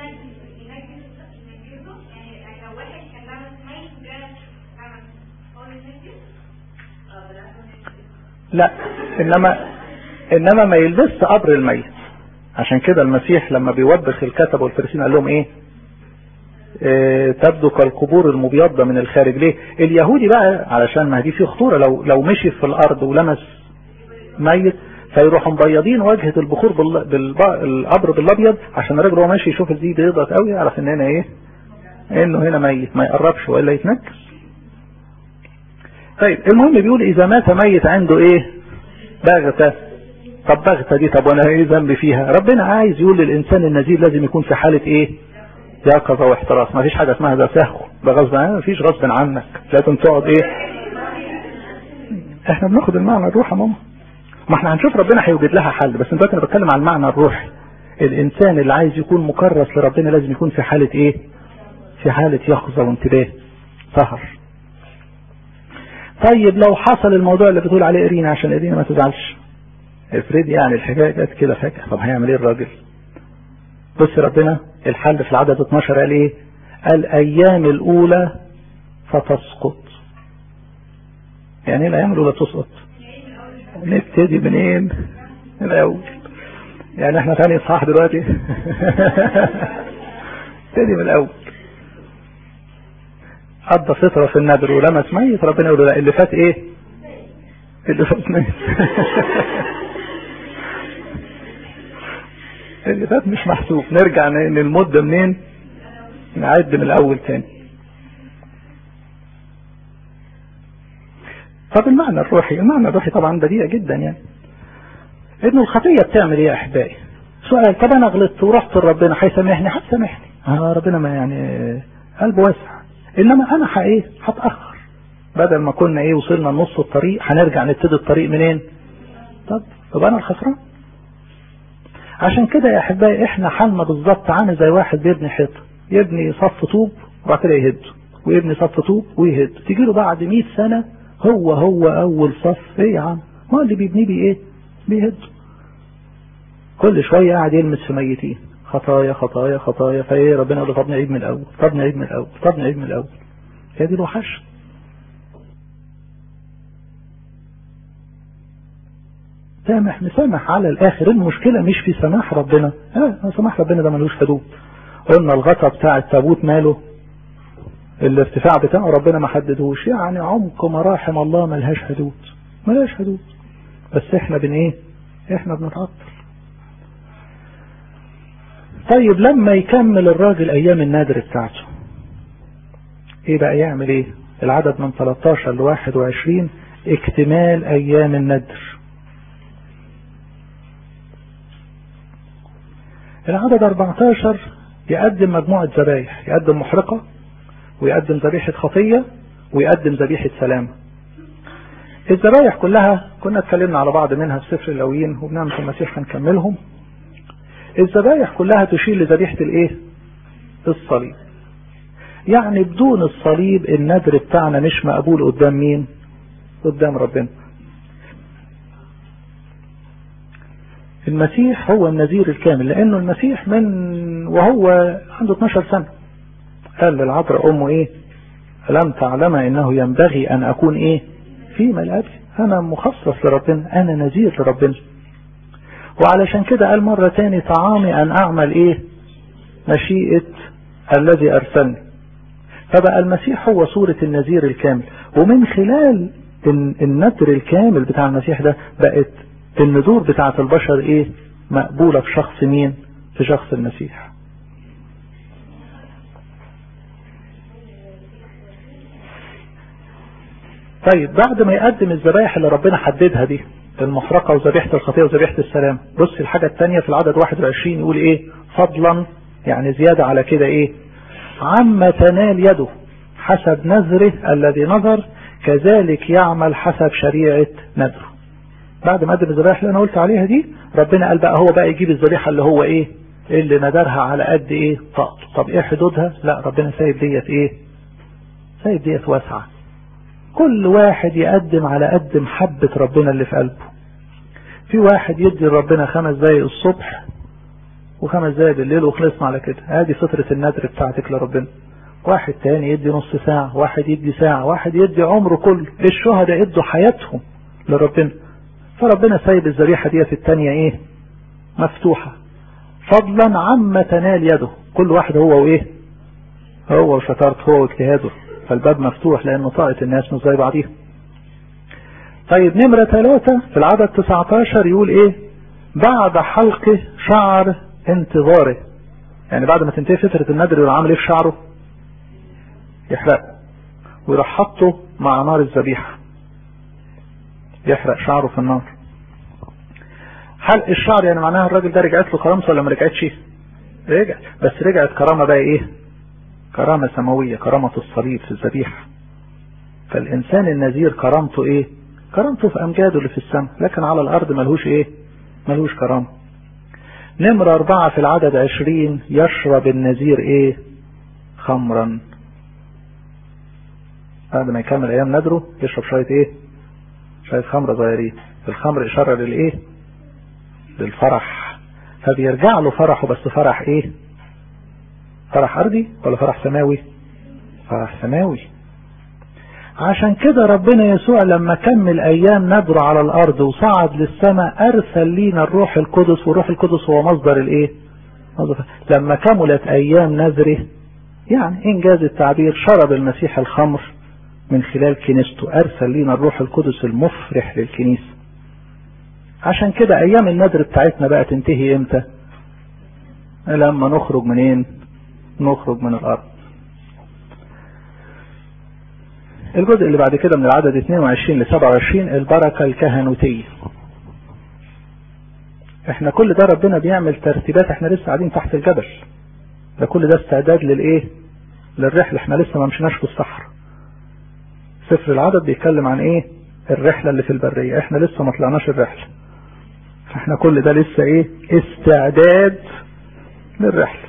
لا انما انما ما يلبسش قبر الميت عشان كده المسيح لما بيوبخ الكتب والفرسين قال لهم ايه اه تبدو كالقبور المبيضة من الخارج ليه اليهودي بقى علشان ما دي فيه خطورة لو لو مشي في الارض ولمس ميت فيروحوا مبيضين واجهة البخور بالقبر بالابيض عشان الراجل وهو ماشي يشوف دي بيضة قوي يعرف ان هنا ايه انه هنا ميت ما يقربش والا يتنكس طيب المهم بيقول اذا مات ميت عنده ايه بغتة طب بغتة دي طب وانا ايه ذنبي فيها ربنا عايز يقول للانسان النذير لازم يكون في حالة ايه يقظة واحتراس ما فيش حاجة اسمها ده سهو ده غصب عنك ما فيش غصب عنك لازم تقعد ايه احنا بناخد المعنى الروح يا ماما ما احنا هنشوف ربنا هيوجد لها حل بس دلوقتي انا بتكلم عن المعنى الروحي الانسان اللي عايز يكون مكرس لربنا لازم يكون في حالة ايه في حالة يقظة وانتباه سهر طيب لو حصل الموضوع اللي بتقول عليه ارينا عشان ارينا ما تزعلش افرض يعني الحكايه جت كده فجاه طب هيعمل ايه الراجل بص ربنا الحل في العدد 12 قال ايه الايام الاولى فتسقط يعني ايه الايام الاولى تسقط نبتدي منين من الاول يعني احنا ثاني اصحاح دلوقتي نبتدي من الاول قضى فترة في النذر ولمس ميت ربنا يقول له لا اللي فات ايه اللي فات ميت اللي فات مش محسوب نرجع للمدة منين نعد من الاول تاني طب المعنى الروحي المعنى الروحي طبعا بديع جدا يعني انه الخطية بتعمل ايه يا احبائي سؤال طب انا غلطت ورحت لربنا هيسامحني هتسامحني اه ربنا ما يعني قلبه واسع انما انا ايه هتاخر بدل ما كنا ايه وصلنا لنص الطريق هنرجع نبتدي الطريق منين طب طب انا الخسران عشان كده يا احبائي احنا حالنا بالظبط عامل زي واحد بيبني حيطه يبني صف طوب وبعد كده يهد ويبني صف طوب ويهد تيجي له بعد 100 سنه هو هو اول صف ايه يا عم ما اللي بيبنيه بيه ايه بيهد كل شويه قاعد يلمس في ميتين خطايا خطايا خطايا فايه ربنا يقول له طب نعيد من الاول طب نعيد من الاول طب نعيد من الاول هي دي الوحش سامح مسامح على الاخر المشكله مش في سماح ربنا اه سماح ربنا ده ملوش حدود قلنا الغطا بتاع التابوت ماله الارتفاع بتاعه ربنا ما حددهوش يعني عمق مراحم الله ملهاش حدود ملهاش حدود بس احنا بن ايه احنا بنتعطل طيب لما يكمل الراجل ايام النادر بتاعته ايه بقى يعمل ايه العدد من 13 ل 21 اكتمال ايام الندر العدد 14 يقدم مجموعة ذبايح يقدم محرقة ويقدم ذبيحة خطية ويقدم ذبيحة سلامة الذبايح كلها كنا اتكلمنا على بعض منها في سفر اللويين وبنعمة المسيح هنكملهم الذبايح كلها تشير لذبيحة الايه الصليب يعني بدون الصليب النذر بتاعنا مش مقبول قدام مين قدام ربنا المسيح هو النذير الكامل لانه المسيح من وهو عنده 12 سنة قال للعذراء امه ايه ألم تعلم انه ينبغي ان اكون ايه في ملابي انا مخصص لربنا انا نذير لربنا وعلشان كده قال مرة تاني طعامي ان اعمل ايه مشيئة الذي ارسلني فبقى المسيح هو صورة النذير الكامل ومن خلال النذر الكامل بتاع المسيح ده بقت النذور بتاعة البشر ايه مقبولة في شخص مين في شخص المسيح طيب بعد ما يقدم الذبائح اللي ربنا حددها دي المحرقة وذبيحة الخطية وذبيحة السلام بص الحاجة الثانية في العدد 21 يقول ايه فضلا يعني زيادة على كده ايه عما تنال يده حسب نذره الذي نذر كذلك يعمل حسب شريعة نذره بعد ما قدم الذبائح اللي انا قلت عليها دي ربنا قال بقى هو بقى يجيب الذبيحة اللي هو ايه اللي ندرها على قد ايه طاقته طب ايه حدودها لا ربنا سايب ديت ايه سايب ديت واسعه كل واحد يقدم على قد محبة ربنا اللي في قلبه في واحد يدي لربنا خمس دقايق الصبح وخمس دقايق بالليل وخلصنا على كده ادي فترة النذر بتاعتك لربنا واحد تاني يدي نص ساعة واحد يدي ساعة واحد يدي عمره كله الشهداء يدوا حياتهم لربنا فربنا سايب الذبيحة ديت التانية ايه مفتوحة فضلا عما تنال يده كل واحد هو وايه هو وشطارته هو واجتهاده فالباب مفتوح لانه طاقة الناس مش زي بعضيها طيب نمرة ثلاثة في العدد 19 يقول ايه بعد حلقه شعر انتظاره يعني بعد ما تنتهي فترة الندر يروح عامل ايه في شعره يحرقه ويروح حطه مع نار الذبيحة يحرق شعره في النار حلق الشعر يعني معناها الراجل ده رجعت له كرامته ولا ما رجعتش رجع بس رجعت كرامة بقى ايه كرامة سماوية كرامة الصليب في الذبيحة فالإنسان النذير كرامته ايه كرامته في أمجاده اللي في السماء لكن على الأرض ملهوش ايه ملهوش كرامة نمرة أربعة في العدد عشرين يشرب النذير ايه خمرا بعد ما يكمل أيام ندره يشرب شوية ايه شوية خمرة صغيرين الخمر إشارة للايه للفرح فبيرجع له فرحه بس فرح ايه فرح ارضي ولا فرح سماوي فرح سماوي عشان كده ربنا يسوع لما كمل ايام ندره على الارض وصعد للسماء ارسل لينا الروح القدس والروح القدس هو مصدر الايه مصدر لما كملت ايام نذره يعني انجاز التعبير شرب المسيح الخمر من خلال كنيسته ارسل لينا الروح القدس المفرح للكنيسه عشان كده ايام النذر بتاعتنا بقى تنتهي امتى لما نخرج منين نخرج من الارض الجزء اللي بعد كده من العدد 22 ل 27 البركة الكهنوتية احنا كل ده ربنا بيعمل ترتيبات احنا لسه قاعدين تحت الجبل ده كل ده استعداد للايه للرحلة احنا لسه ما مشيناش في الصحراء سفر العدد بيتكلم عن ايه الرحلة اللي في البرية احنا لسه ما طلعناش الرحلة فاحنا كل ده لسه ايه استعداد للرحلة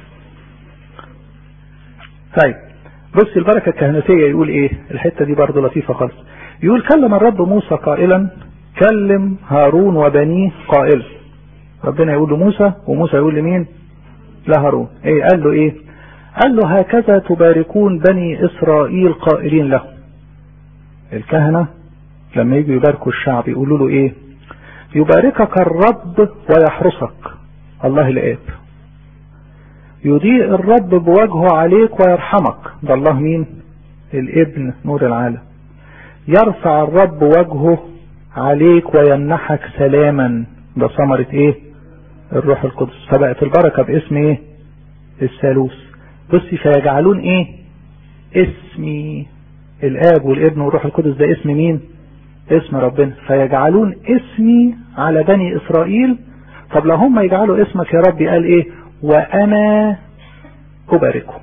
طيب بص البركة الكهنوتية يقول ايه الحتة دي برضو لطيفة خالص يقول كلم الرب موسى قائلا كلم هارون وبنيه قائلا ربنا يقول لموسى وموسى يقول لمين لهارون ايه قال له ايه قال له هكذا تباركون بني اسرائيل قائلين له الكهنة لما يجوا يباركوا الشعب يقولوا له ايه يباركك الرب ويحرسك الله الاب يضيء الرب بوجهه عليك ويرحمك ده الله مين الابن نور العالم يرفع الرب وجهه عليك ويمنحك سلاما ده ثمرة ايه الروح القدس فبقت البركة باسم ايه الثالوث بصي فيجعلون ايه اسمي الاب والابن والروح القدس ده اسم مين اسم ربنا فيجعلون اسمي على بني اسرائيل طب لو هم يجعلوا اسمك يا ربي قال ايه وانا اباركهم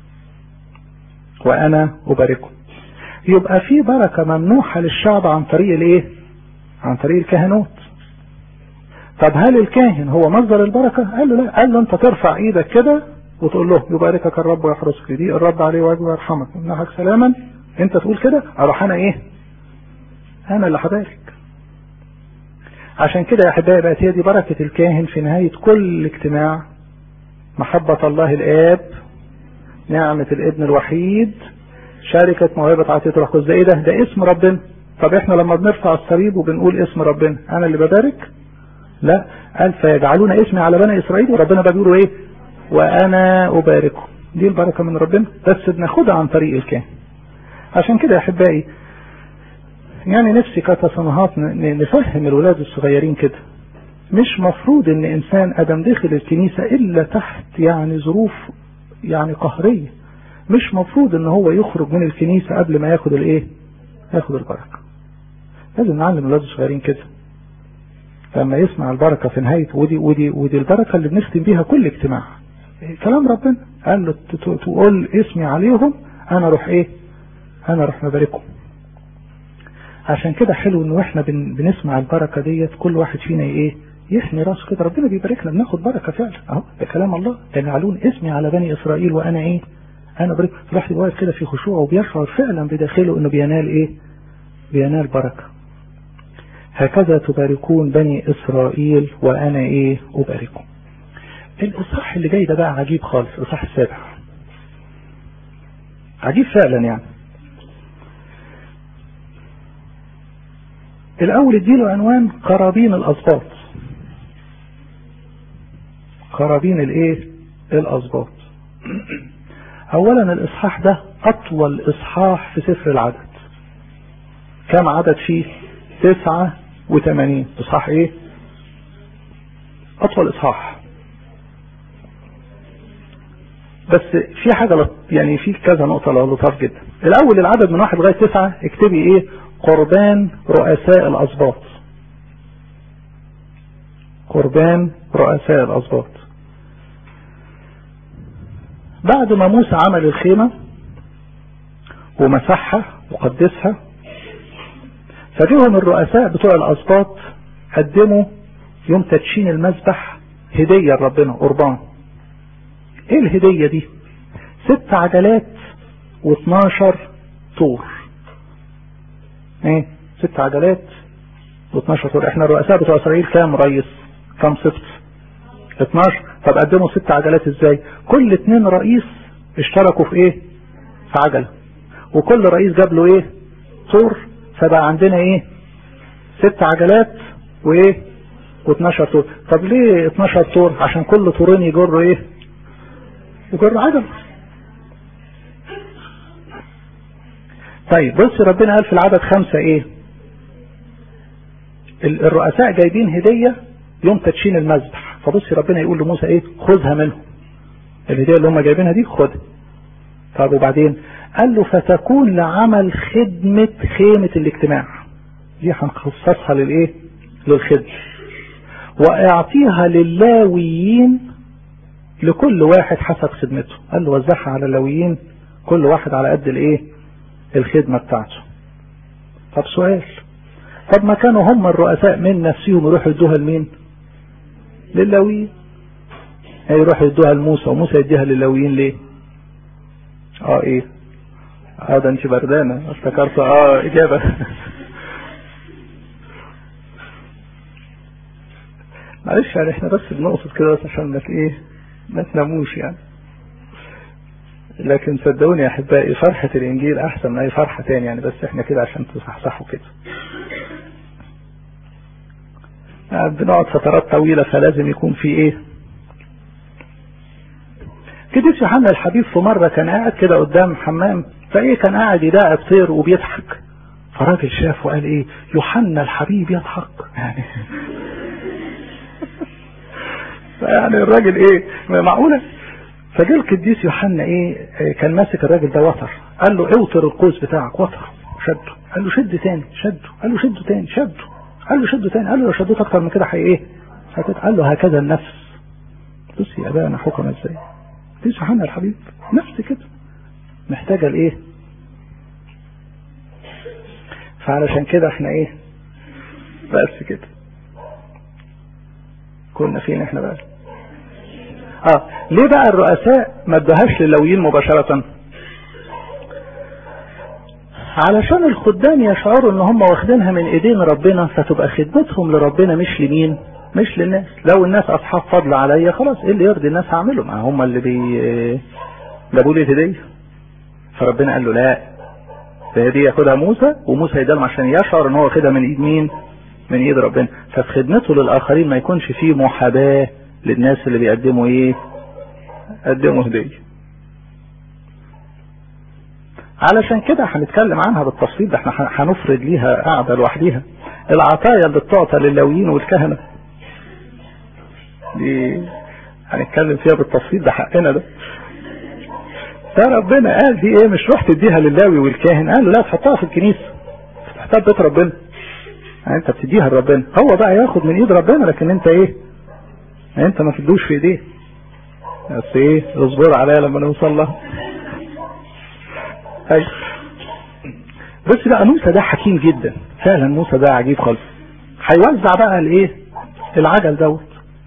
وانا اباركهم يبقى في بركة ممنوحة للشعب عن طريق الايه عن طريق الكهنوت طب هل الكاهن هو مصدر البركة قال له لا قال له انت ترفع ايدك كده وتقول له يباركك الرب ويحرسك دي الرب عليه وجهه ويرحمك يمنحك سلاما انت تقول كده اروح انا ايه انا اللي هبارك عشان كده يا احبائي بقت هي دي بركة الكاهن في نهاية كل اجتماع محبة الله الاب نعمة الابن الوحيد شركة موهبة عطية روح القدس ده ايه ده ده اسم ربنا طب احنا لما بنرفع الصليب وبنقول اسم ربنا انا اللي ببارك لا قال فيجعلون اسمي على بني اسرائيل وربنا بقى بيقولوا ايه وانا اباركهم دي البركة من ربنا بس بناخدها عن طريق الكاهن عشان كده يا احبائي يعني نفسي كتصنيهات نفهم الولاد الصغيرين كده مش مفروض ان انسان ادم دخل الكنيسة الا تحت يعني ظروف يعني قهرية مش مفروض ان هو يخرج من الكنيسة قبل ما ياخد الايه ياخد البركة لازم نعلم الولاد الصغيرين كده لما يسمع البركة في نهاية ودي ودي ودي البركة اللي بنختم بيها كل اجتماع كلام ربنا قال له تقول اسمي عليهم انا اروح ايه انا اروح مباركهم عشان كده حلو ان احنا بن بنسمع البركة ديت كل واحد فينا ايه يحمي راسه كده ربنا بيباركنا بناخد بركة فعلا اهو ده كلام الله يجعلون اسمي على بني اسرائيل وانا ايه انا بريك الواحد واقف كده في خشوع وبيشعر فعلا بداخله انه بينال ايه بينال بركة هكذا تباركون بني اسرائيل وانا ايه اباركم الاصحاح اللي جاي ده بقى عجيب خالص الاصحاح السابع عجيب فعلا يعني الاول اديله عنوان قرابين الاسباط قرابين الايه الاسباط اولا الاصحاح ده اطول اصحاح في سفر العدد كم عدد فيه تسعة وثمانين اصحاح ايه اطول اصحاح بس في حاجة يعني في كذا نقطة لطاف جدا الاول العدد من واحد لغاية تسعة اكتبي ايه قربان رؤساء الاسباط قربان رؤساء الاسباط بعد ما موسى عمل الخيمة ومسحها وقدسها فجيهم الرؤساء بتوع الاسباط قدموا يوم تدشين المذبح هدية لربنا قربان ايه الهدية دي ست عجلات و12 طور ايه ست عجلات و12 طور احنا الرؤساء بتوع اسرائيل كام رئيس كام سبت 12 طب قدموا ست عجلات ازاي كل اتنين رئيس اشتركوا في ايه في عجلة وكل رئيس جاب له ايه طور فبقى عندنا ايه ست عجلات وايه و12 طور طب ليه 12 طور عشان كل طورين يجروا ايه يجروا عجل طيب بص ربنا قال في العدد خمسة ايه الرؤساء جايبين هدية يوم تدشين المذبح فبص ربنا يقول لموسى ايه خذها منهم الهدية اللي هم جايبينها دي خدها طب وبعدين قال له فتكون لعمل خدمة خيمة الاجتماع دي هنخصصها للايه للخدمة واعطيها للاويين لكل واحد حسب خدمته قال له وزعها على اللاويين كل واحد على قد الايه الخدمة بتاعته طب سؤال طب ما كانوا هم الرؤساء من نفسهم يروحوا يدوها لمين للاويين يروحوا يدوها لموسى وموسى يديها للاويين ليه اه ايه اه ده انت بردانة افتكرت اه اجابة معلش يعني احنا بس بنقصد كده بس عشان ما ايه ما تناموش يعني لكن صدقوني يا احبائي فرحة الانجيل احسن من اي فرحة تاني يعني بس احنا كده عشان تصحصحوا كده يعني بنقعد فترات طويلة فلازم يكون في ايه كديس يوحنا الحبيب في مرة كان قاعد كده قدام حمام فايه كان قاعد يداعب طير وبيضحك فراجل شاف وقال ايه يوحنا الحبيب يضحك يعني يعني الراجل ايه معقولة فجاء القديس يوحنا ايه كان ماسك الراجل ده وتر قال له اوتر القوس بتاعك وتر شده قال له شد تاني شده قال له شده تاني شده قال له شده تاني قال له لو شديت اكتر من كده هي ايه قال له هكذا النفس بص يا ابانا حكم ازاي القديس يوحنا الحبيب نفس كده محتاجة لايه فعلشان كده احنا ايه بس كده كنا فين احنا بقى اه ليه بقى الرؤساء ما ادوهاش للويين مباشرة علشان الخدام يشعروا ان هم واخدينها من ايدين ربنا فتبقى خدمتهم لربنا مش لمين مش للناس لو الناس اصحاب فضل عليا خلاص ايه اللي يرضي الناس هعمله ما هم اللي بي جابوا لي هديه فربنا قال له لا فهدي ياخدها موسى وموسى يدلم عشان يشعر ان هو واخدها من ايد مين من ايد ربنا ففي خدمته للاخرين ما يكونش فيه محاباه للناس اللي بيقدموا ايه قدموا هديه علشان كده هنتكلم عنها بالتفصيل ده احنا هنفرد ليها قاعده لوحديها العطايا اللي بتعطى للاويين والكهنه دي هنتكلم فيها بالتفصيل ده حقنا ده ده ربنا قال دي ايه مش روح تديها للاوي والكاهن قال له لا تحطها في الكنيسه تحطها في بيت ربنا يعني انت بتديها لربنا هو بقى ياخد من ايد ربنا لكن انت ايه انت ما تدوش في ايديه بس ايه اصبر عليا لما نوصل لها هاي بص بقى موسى ده حكيم جدا فعلا موسى ده عجيب خالص هيوزع بقى الايه العجل دوت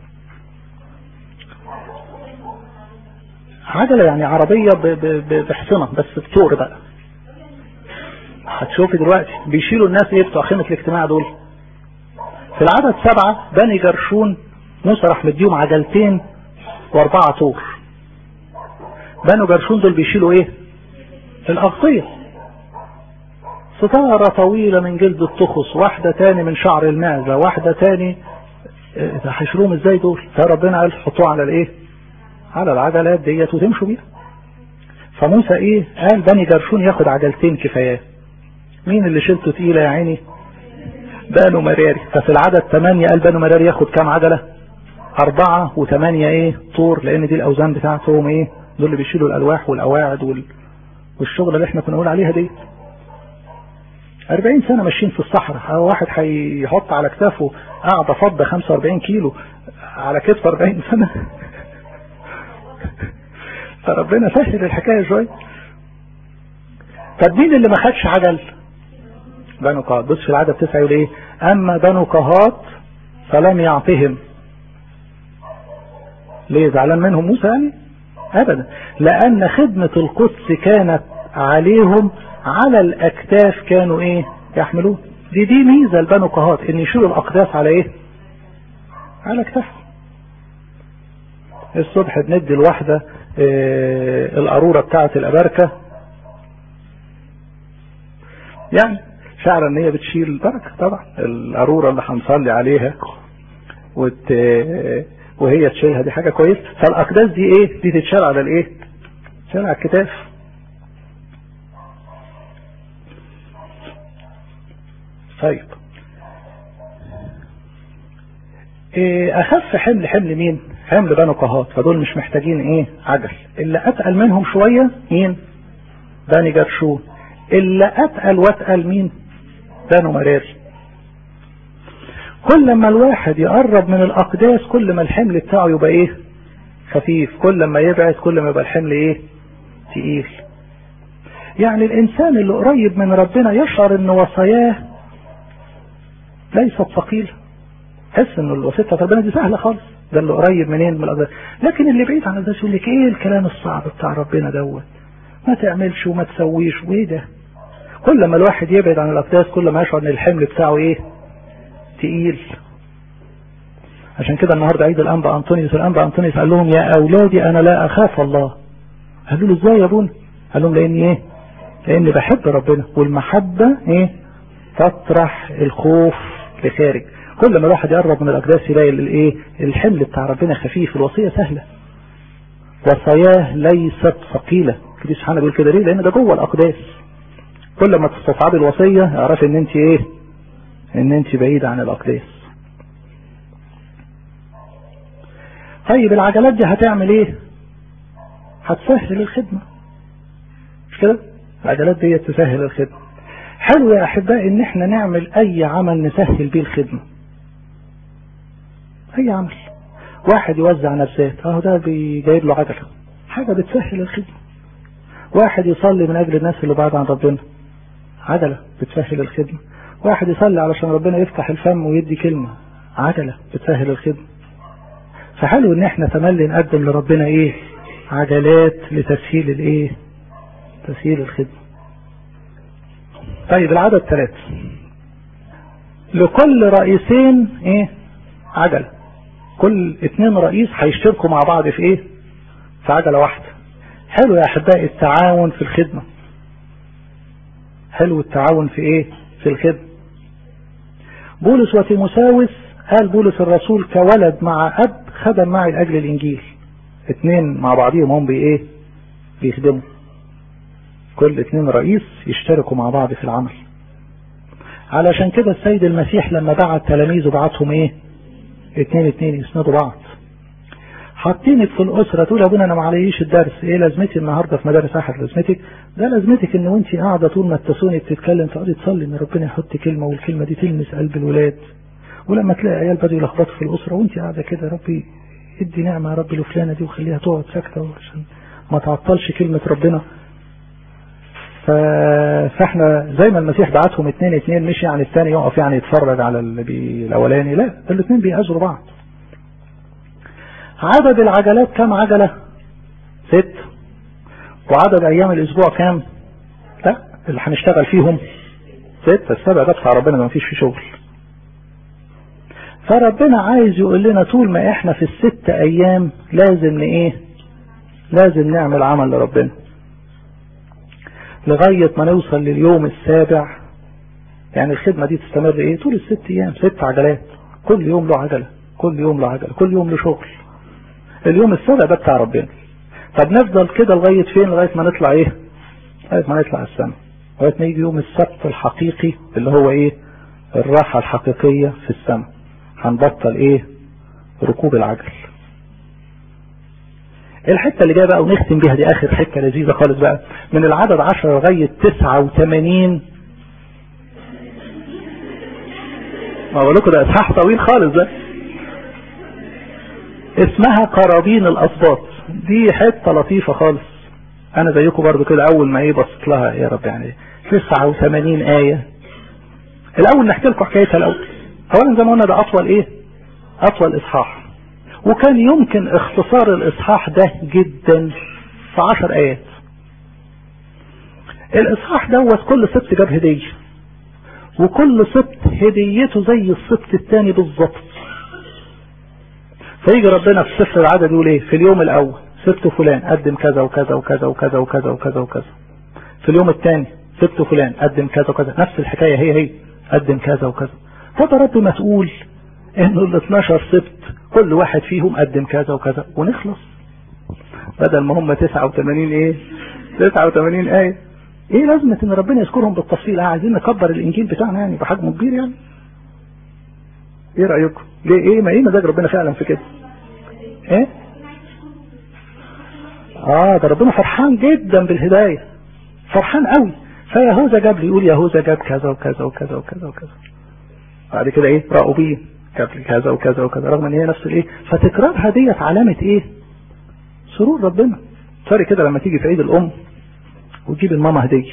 عجلة يعني عربية بحصنة بس بطور بقى هتشوفي دلوقتي بيشيلوا الناس ايه بتوع خيمة الاجتماع دول في العدد سبعة بني جرشون موسى راح مديهم عجلتين واربعة طور بنو جرشون دول بيشيلوا ايه الأغطية ستارة طويلة من جلد التخص واحدة تاني من شعر المعزة واحدة تاني ده هيشيلوهم ازاي دول فربنا قال حطوه على الايه على العجلات ديت وتمشوا بيها فموسى ايه قال بني جرشون ياخد عجلتين كفاياه مين اللي شلته تقيلة يا عيني بنو مراري ففي العدد ثمانية قال بنو مراري ياخد كام عجلة أربعة وثمانية إيه طور لأن دي الأوزان بتاعتهم إيه دول اللي بيشيلوا الألواح والأواعد وال... والشغل اللي احنا كنا نقول عليها دي 40 سنة ماشيين في الصحراء واحد هيحط على كتافه قاعدة فضة 45 كيلو على كتف 40 سنة فربنا سهل الحكاية شوية طب مين اللي ما خدش عجل بنو قهات بص في العدد تسعة يقول ايه اما بنو قهات فلم يعطهم ليه زعلان منهم موسى يعني ابدا لان خدمة القدس كانت عليهم على الاكتاف كانوا ايه يحملون دي دي ميزة لبنو قهات ان يشيلوا الاقداس على ايه على اكتافهم الصبح بندي الواحدة إيه القارورة بتاعة الأباركة يعني شعر ان هي بتشيل بركة طبعا القارورة اللي هنصلي عليها وت... وهي تشيلها دي حاجة كويسة فالأقداس دي ايه دي تتشال على الايه تتشال على الكتاف طيب إيه اخف حمل حمل مين حمل بنو قهات فدول مش محتاجين ايه عجل اللي اتقل منهم شوية مين بني جرشون اللي اتقل واتقل مين بنو مراري كل ما الواحد يقرب من الاقداس كل ما الحمل بتاعه يبقى ايه خفيف كل ما يبعد كل ما يبقى الحمل ايه تقيل يعني الانسان اللي قريب من ربنا يشعر ان وصاياه ليست ثقيله تحس ان الوصيه بتاعت ربنا دي سهله خالص ده اللي قريب منين من الاقداس لكن اللي بعيد عن القداس يقول لك ايه الكلام الصعب بتاع ربنا دوت ما تعملش وما تسويش وايه ده كل ما الواحد يبعد عن الاقداس كل ما يشعر ان الحمل بتاعه ايه تقيل عشان كده النهارده عيد الانبا انطونيوس الانبا انطونيوس قال لهم يا اولادي انا لا اخاف الله قالوا له ازاي يا ابونا قال لهم لاني ايه لاني بحب ربنا والمحبه ايه تطرح الخوف لخارج كل ما الواحد يقرب من الاقداس يلاقي الايه الحمل بتاع ربنا خفيف الوصيه سهله وصاياه ليست ثقيله كده سبحانه بيقول كده ليه لان ده جوه الاقداس كل ما تستصعبي الوصيه اعرفي ان انت ايه ان انت بعيدة عن الاقداس طيب العجلات دي هتعمل ايه هتسهل الخدمة مش كده العجلات دي تسهل الخدمة حلو يا احبائي ان احنا نعمل اي عمل نسهل بيه الخدمة اي عمل واحد يوزع نفسات اهو ده جايب له عجلة حاجة بتسهل الخدمة واحد يصلي من اجل الناس اللي بعد عن ربنا عجلة بتسهل الخدمة واحد يصلي علشان ربنا يفتح الفم ويدي كلمة عجلة بتسهل الخدمة فحلو ان احنا تملي نقدم لربنا ايه عجلات لتسهيل الايه تسهيل الخدمة طيب العدد ثلاثة لكل رئيسين ايه عجلة كل اتنين رئيس هيشتركوا مع بعض في ايه في عجلة واحدة حلو يا احبائي التعاون في الخدمة حلو التعاون في ايه في الخدمة بولس وتيموساوس قال بولس الرسول كولد مع اب خدم معي لاجل الانجيل اتنين مع بعضهم هم بايه بيخدموا كل اتنين رئيس يشتركوا مع بعض في العمل علشان كده السيد المسيح لما بعت تلاميذه بعتهم ايه اتنين اتنين يسندوا بعض حاطينك في الاسره تقول يا ابونا انا ما عليش الدرس ايه لازمتي النهارده في مدارس احد لازمتك ده لازمتك ان وانت قاعده طول ما التسوني بتتكلم تقعدي تصلي ان ربنا يحط كلمه والكلمه دي تلمس قلب الولاد ولما تلاقي عيال بدوا يلخبطوا في الاسره وانت قاعده كده يا ربي ادي نعمه يا رب لفلانه دي وخليها تقعد ساكته عشان ما تعطلش كلمه ربنا ف... فاحنا زي ما المسيح بعتهم اتنين اتنين مش يعني الثاني يقف يعني يتفرج على اللي بي... الاولاني لا الاثنين بيأذروا بعض عدد العجلات كم عجلة ست وعدد ايام الاسبوع كام لا اللي هنشتغل فيهم ست السبع ده بتاع ربنا ما فيش فيه شغل فربنا عايز يقول لنا طول ما احنا في الست ايام لازم ايه لازم نعمل عمل لربنا لغاية ما نوصل لليوم السابع يعني الخدمة دي تستمر ايه طول الست ايام ست عجلات كل يوم له عجلة كل يوم له عجلة كل يوم له شغل اليوم السابع ده بتاع ربنا طب نفضل كده لغاية فين لغاية ما نطلع ايه لغاية ما نطلع السماء لغاية ما يجي يوم السبت الحقيقي اللي هو ايه الراحة الحقيقية في السماء هنبطل ايه ركوب العجل الحتة اللي جاية بقى ونختم بيها دي اخر حتة لذيذة خالص بقى من العدد 10 لغاية 89 ما بقول لكم ده اصحاح طويل خالص ده اسمها قرابين الاسباط دي حته لطيفه خالص انا زيكم برضو كده اول ما ايه بصيت لها يا رب يعني 89 ايه الاول نحكي لكم حكايتها الاول اولا زي ما قلنا ده اطول ايه اطول اصحاح وكان يمكن اختصار الاصحاح ده جدا في 10 ايات الاصحاح دوت كل سبت جاب هديه وكل سبت هديته زي السبت الثاني بالظبط فيجي ربنا في سفر العدد يقول ايه في اليوم الاول سبت فلان قدم كذا وكذا وكذا وكذا وكذا وكذا وكذا في اليوم الثاني سبت فلان قدم كذا وكذا نفس الحكاية هي هي قدم كذا وكذا فده رب مسؤول انه ال 12 سبت كل واحد فيهم قدم كذا وكذا ونخلص بدل ما هم 89 ايه 89 ايه ايه لازمة ان ربنا يذكرهم بالتفصيل عايزين نكبر الانجيل بتاعنا يعني بحجمه كبير يعني ايه رأيكم ليه ايه ما ايه مزاج ربنا فعلا في كده ايه اه ده ربنا فرحان جدا بالهداية فرحان قوي فيهوذا جاب لي يقول يهوذا جاب كذا وكذا وكذا وكذا وكذا بعد كده ايه رأوا بيه جاب لي كذا وكذا وكذا رغم ان هي نفس الايه فتكرارها ديت علامة ايه سرور ربنا فرق كده لما تيجي في عيد الام وتجيب الماما هدية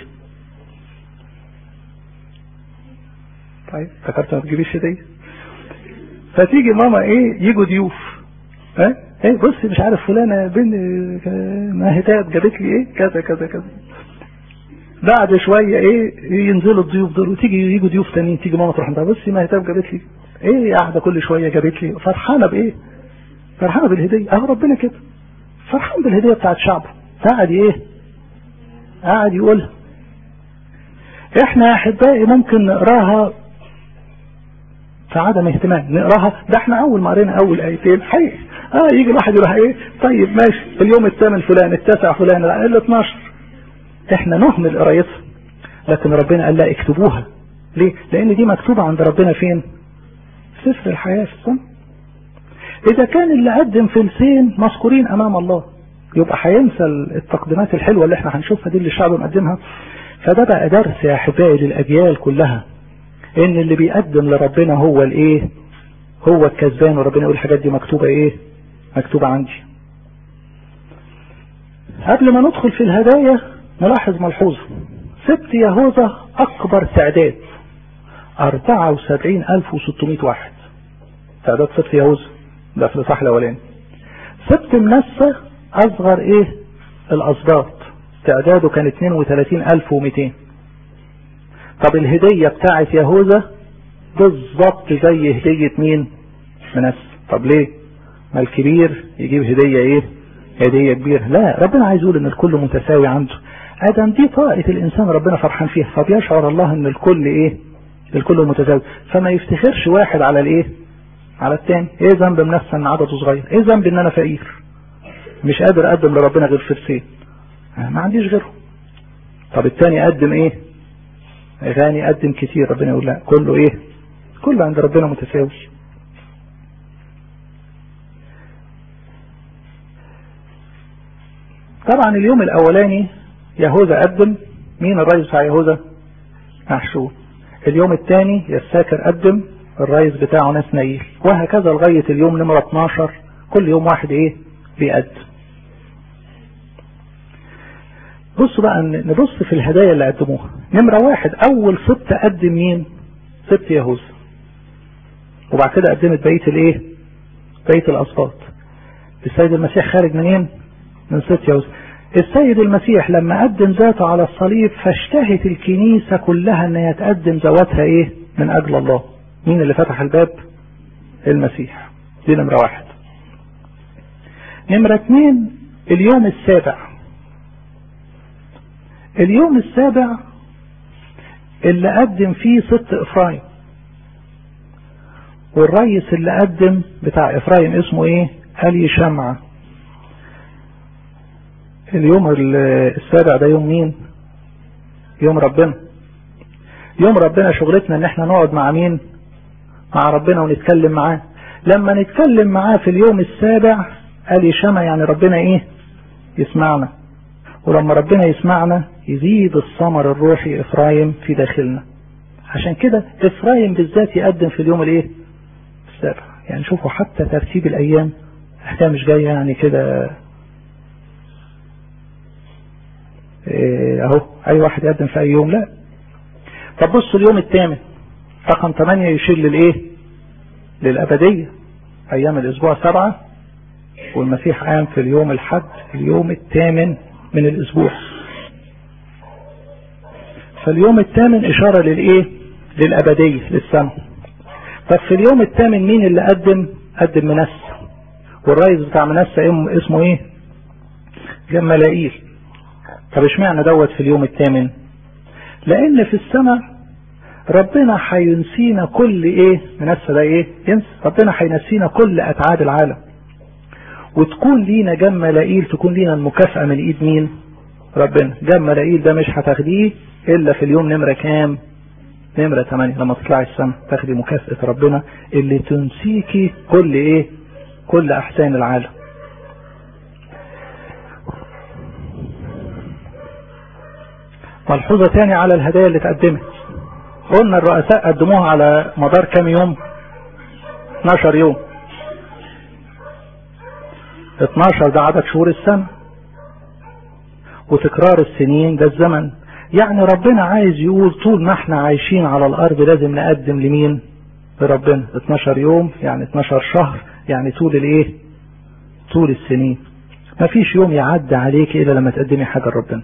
طيب افتكرت ما تجيبيش هدية فتيجي ماما ايه يجوا ضيوف ها ايه بص مش عارف فلانة بين ماهتات جابت لي ايه كذا كذا كذا بعد شوية ايه ينزلوا الضيوف دول وتيجي يجوا ضيوف تانيين تيجي ماما تروح بصي ماهتات جابت لي ايه قاعدة كل شوية جابت لي فرحانة بايه فرحانة بالهدية اهو ربنا كده فرحان بالهدية بتاعت شعبه قاعد ايه قاعد يقولها احنا يا احبائي ممكن نقراها في عدم اهتمام نقراها ده احنا اول ما قرينا اول ايتين حقيقي اه يجي الواحد يروح ايه طيب ماشي اليوم الثامن فلان التاسع فلان ال 12 احنا نهمل قرايتها لكن ربنا قال لا اكتبوها ليه لان دي مكتوبة عند ربنا فين سفر الحياة في السنة اذا كان اللي قدم فلسين مذكورين امام الله يبقى هينسى التقديمات الحلوة اللي احنا هنشوفها دي اللي الشعب مقدمها فده بقى درس يا احبائي للاجيال كلها ان اللي بيقدم لربنا هو الايه هو الكسبان وربنا يقول الحاجات دي مكتوبة ايه مكتوبة عندي قبل ما ندخل في الهدايا نلاحظ ملحوظة سبت يهوذا اكبر تعداد 74600 واحد تعداد سبت يهوذا ده في الاصحاح الاولاني سبت منسى اصغر ايه الاسباط تعداده كان 32200 طب الهدية بتاعت يهوذا بالظبط زي هدية مين منسى طب ليه ما الكبير يجيب هدية ايه هدية كبيرة لا ربنا عايز يقول ان الكل متساوي عنده ادم دي طاقة الانسان ربنا فرحان فيها فبيشعر الله ان الكل ايه الكل متساوي فما يفتخرش واحد على الايه على التاني ايه ذنب منسى ان عدده صغير ايه ذنب ان انا فقير مش قادر اقدم لربنا غير فرسين ما عنديش غيره طب التاني قدم ايه غني قدم كتير ربنا يقول لا كله ايه كله عند ربنا متساوي طبعا اليوم الاولاني يهوذا قدم مين الرئيس بتاع يهوذا محشور اليوم الثاني يساكر قدم الرئيس بتاعه ناس نايل وهكذا لغاية اليوم نمرة 12 كل يوم واحد ايه بيقدم بصوا بقى نبص في الهدايا اللي قدموها نمرة واحد اول سبت قدم مين سبت يهوذا وبعد كده قدمت بقية الايه بقية الاسباط السيد المسيح خارج منين من سبت يهوذا السيد المسيح لما قدم ذاته على الصليب فاشتهت الكنيسة كلها ان هي تقدم ذواتها ايه من اجل الله مين اللي فتح الباب المسيح دي نمرة واحد نمرة اتنين اليوم السابع اليوم السابع اللي قدم فيه ست افرايم والرئيس اللي قدم بتاع افرايم اسمه ايه الي شمعة اليوم السابع ده يوم مين يوم ربنا يوم ربنا شغلتنا ان احنا نقعد مع مين مع ربنا ونتكلم معاه لما نتكلم معاه في اليوم السابع قال يشمع يعني ربنا ايه يسمعنا ولما ربنا يسمعنا يزيد الثمر الروحي افرايم في داخلنا عشان كده افرايم بالذات يقدم في اليوم الايه السابع يعني شوفوا حتى ترتيب الايام احكام مش جايه يعني كده ايه اهو اي واحد يقدم في اي يوم لا طب بصوا اليوم الثامن رقم 8 يشير للايه للابديه ايام الاسبوع سبعه والمسيح قام في اليوم الحد اليوم الثامن من الاسبوع فاليوم الثامن اشاره للايه للابديه للسماء طب في اليوم الثامن مين اللي قدم قدم منسى والرئيس بتاع منسى اسمه ايه جمالائيل طب اشمعنى دوت في اليوم الثامن لان في السماء ربنا هينسينا كل ايه منسى ده ايه ينسى ربنا هينسينا كل اتعاب العالم وتكون لينا جم لئيل تكون لينا المكافأة من ايد مين ربنا جم لئيل ده مش هتاخديه الا في اليوم نمرة كام نمرة 8 لما تطلعي السماء تاخدي مكافأة ربنا اللي تنسيكي كل ايه كل احسان العالم ملحوظة تاني على الهدايا اللي اتقدمت قلنا الرؤساء قدموها على مدار كام يوم 12 يوم 12 ده عدد شهور السنة وتكرار السنين ده الزمن يعني ربنا عايز يقول طول ما احنا عايشين على الارض لازم نقدم لمين لربنا 12 يوم يعني 12 شهر يعني طول الايه طول السنين مفيش يوم يعدي عليك الا لما تقدمي حاجة لربنا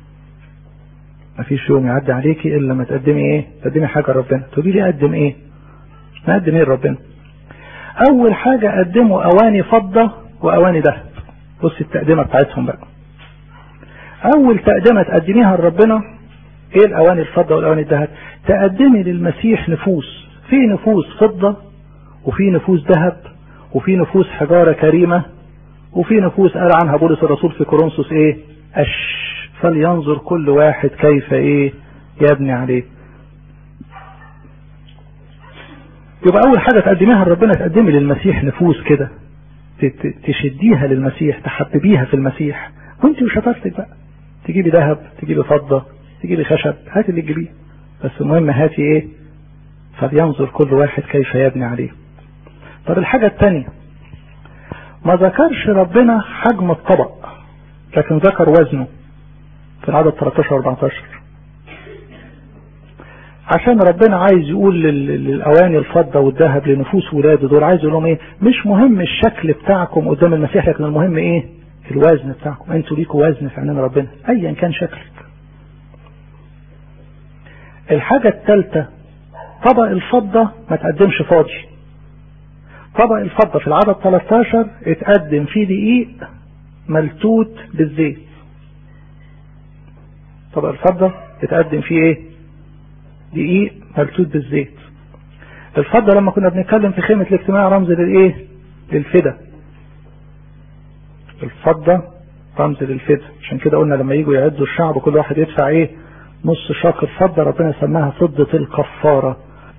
مفيش يوم يعدي عليكي الا لما تقدمي ايه تقدمي حاجة لربنا تقولي لي اقدم ايه نقدم ايه لربنا اول حاجة قدموا اواني فضة واواني ذهب بص التقدمة بتاعتهم بقى اول تقدمة تقدميها لربنا ايه الاواني الفضة والاواني الذهب تقدمي للمسيح نفوس في نفوس فضة وفي نفوس ذهب وفي نفوس حجارة كريمة وفي نفوس قال عنها بولس الرسول في كورنثوس ايه أش فلينظر كل واحد كيف ايه يبني عليه يبقى اول حاجة تقدميها لربنا تقدمي للمسيح نفوس كده تشديها للمسيح تحببيها في المسيح وانت وشطارتك بقى تجيبي ذهب تجيبي فضة تجيبي خشب هاتي اللي تجيبيه بس المهم هاتي ايه فلينظر كل واحد كيف يبني عليه طب الحاجة الثانية ما ذكرش ربنا حجم الطبق لكن ذكر وزنه في العدد 13 14 عشان ربنا عايز يقول للاواني الفضة والذهب لنفوس ولاده دول عايز يقول لهم ايه مش مهم الشكل بتاعكم قدام المسيح لكن المهم ايه الوزن بتاعكم انتوا ليكوا وزن في عينين ربنا ايا كان شكلك الحاجة الثالثة طبق الفضة ما تقدمش فاضي طبق الفضة في العدد 13 اتقدم فيه دقيق ملتوت بالزيت طبق الفضة اتقدم فيه ايه دقيق ملتوت بالزيت الفضة لما كنا بنتكلم في خيمة الاجتماع رمز للايه للفدا الفضة رمز للفدا عشان كده قلنا لما يجوا يعدوا الشعب كل واحد يدفع ايه نص شاق الفضة ربنا سماها فضة الكفارة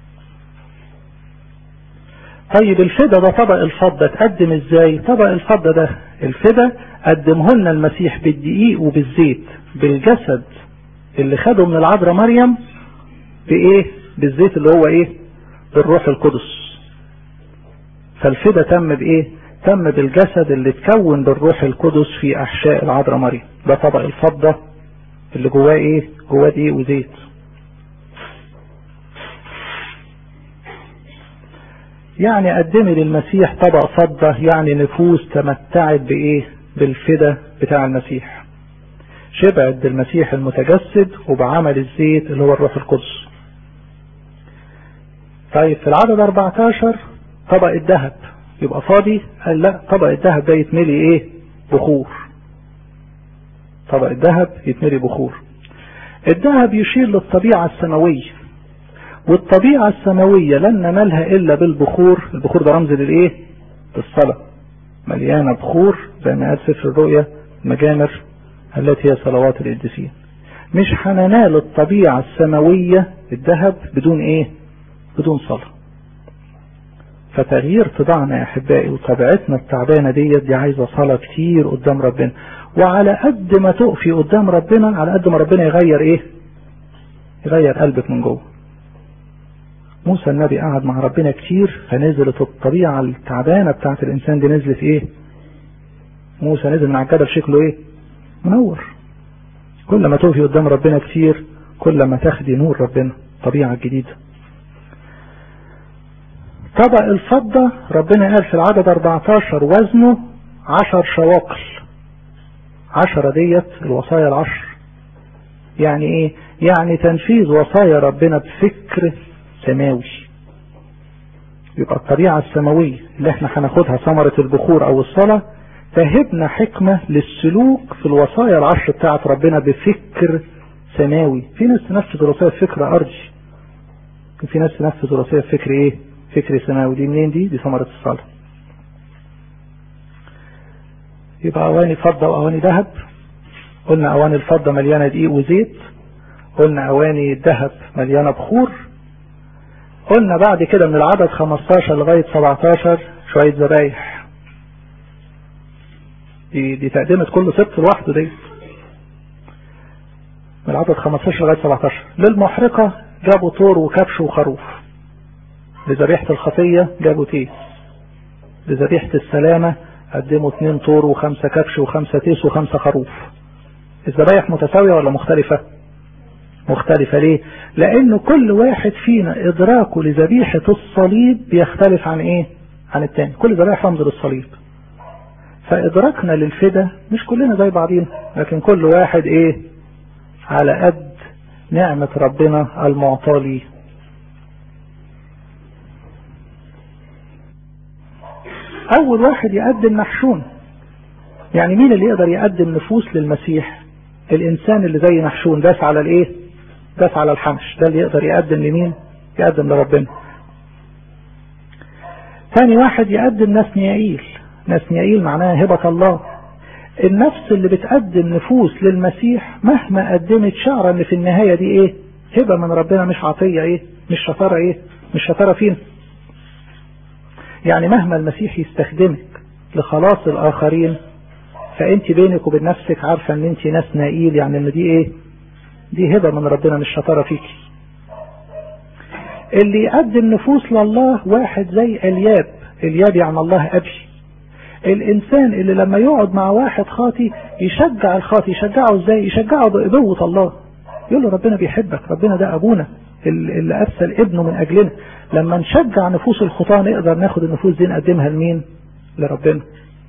طيب الفدا ده طبق الفضة تقدم ازاي طبق الفضة ده الفدا قدمه لنا المسيح بالدقيق وبالزيت بالجسد اللي خده من العذراء مريم بايه بالزيت اللي هو ايه بالروح القدس فالفدا تم بايه تم بالجسد اللي اتكون بالروح القدس في احشاء العذراء مريم ده طبق الفضة اللي جواه ايه جواه دقيق وزيت يعني قدمي للمسيح طبق فضة يعني نفوس تمتعت بايه بالفدا بتاع المسيح شبعت بالمسيح المتجسد وبعمل الزيت اللي هو الروح القدس طيب في العدد 14 طبق الذهب يبقى فاضي قال لا طبق الذهب ده يتملي ايه بخور طبق الذهب يتملي بخور الذهب يشير للطبيعة السماوية والطبيعة السماوية لن ننالها إلا بالبخور البخور ده رمز للإيه للصلاة مليانة بخور زي ما قال سفر الرؤيا مجامر التي هي صلوات القديسين مش هننال الطبيعة السماوية الذهب بدون ايه بدون صلاة فتغيير طباعنا يا احبائي وطبيعتنا التعبانة ديت دي عايزة صلاة كتير قدام ربنا وعلى قد ما تقفي قدام ربنا على قد ما ربنا يغير ايه يغير قلبك من جوه موسى النبي قعد مع ربنا كتير فنزلت الطبيعة التعبانة بتاعت الانسان دي نزلت ايه موسى نزل من على الجبل شكله ايه منور كل ما تقفي قدام ربنا كتير كل ما تاخدي نور ربنا طبيعة جديدة طبق الفضة ربنا قال في العدد 14 وزنه 10 شواقل 10 ديت الوصايا العشر يعني ايه يعني تنفيذ وصايا ربنا بفكر سماوي يبقى الطبيعة السماوية اللي احنا هناخدها ثمرة البخور او الصلاة فهبنا حكمة للسلوك في الوصايا العشر بتاعت ربنا بفكر سماوي في ناس تنفذ الوصايا بفكر ارضي في ناس تنفذ الوصايا بفكر ايه فكر سماوي دي منين دي دي ثمرة الصلاة يبقى اواني فضة واواني ذهب قلنا اواني الفضة مليانة دقيق وزيت قلنا اواني الذهب مليانة بخور قلنا بعد كده من العدد 15 لغاية 17 شوية ذبايح دي, دي تقدمت كل ست لوحده دي من العدد 15 لغاية 17 للمحرقة جابوا طور وكبش وخروف لذبيحة الخطية جابوا تيس لذبيحة السلامة قدموا اثنين طور وخمسة كبش وخمسة تيس وخمسة خروف الذبايح متساوية ولا مختلفة مختلفة ليه لان كل واحد فينا ادراكه لذبيحة الصليب بيختلف عن ايه عن التاني كل ذبائح رمز للصليب فادراكنا للفدا مش كلنا زي بعضينا لكن كل واحد ايه على قد نعمة ربنا المعطاة ليه اول واحد يقدم نحشون يعني مين اللي يقدر يقدم نفوس للمسيح الانسان اللي زي نحشون داس على الايه داس على الحمش ده اللي يقدر يقدم لمين يقدم لربنا ثاني واحد يقدم نسنيائيل نسنيائيل معناها هبة الله النفس اللي بتقدم نفوس للمسيح مهما قدمت شعر ان في النهاية دي ايه هبة من ربنا مش عطية ايه مش شطارة ايه مش شطارة فين يعني مهما المسيح يستخدمك لخلاص الاخرين فانت بينك وبين نفسك عارفة ان انت ناس نائيل يعني ان دي ايه دي هبة من ربنا مش شطارة فيكي اللي يقدم نفوس لله واحد زي الياب الياب يعني الله ابي الانسان اللي لما يقعد مع واحد خاطي يشجع الخاطي يشجعه ازاي يشجعه بقوة الله يقول له ربنا بيحبك ربنا ده ابونا اللي ارسل ابنه من اجلنا لما نشجع نفوس الخطاة نقدر ناخد النفوس دي نقدمها لمين لربنا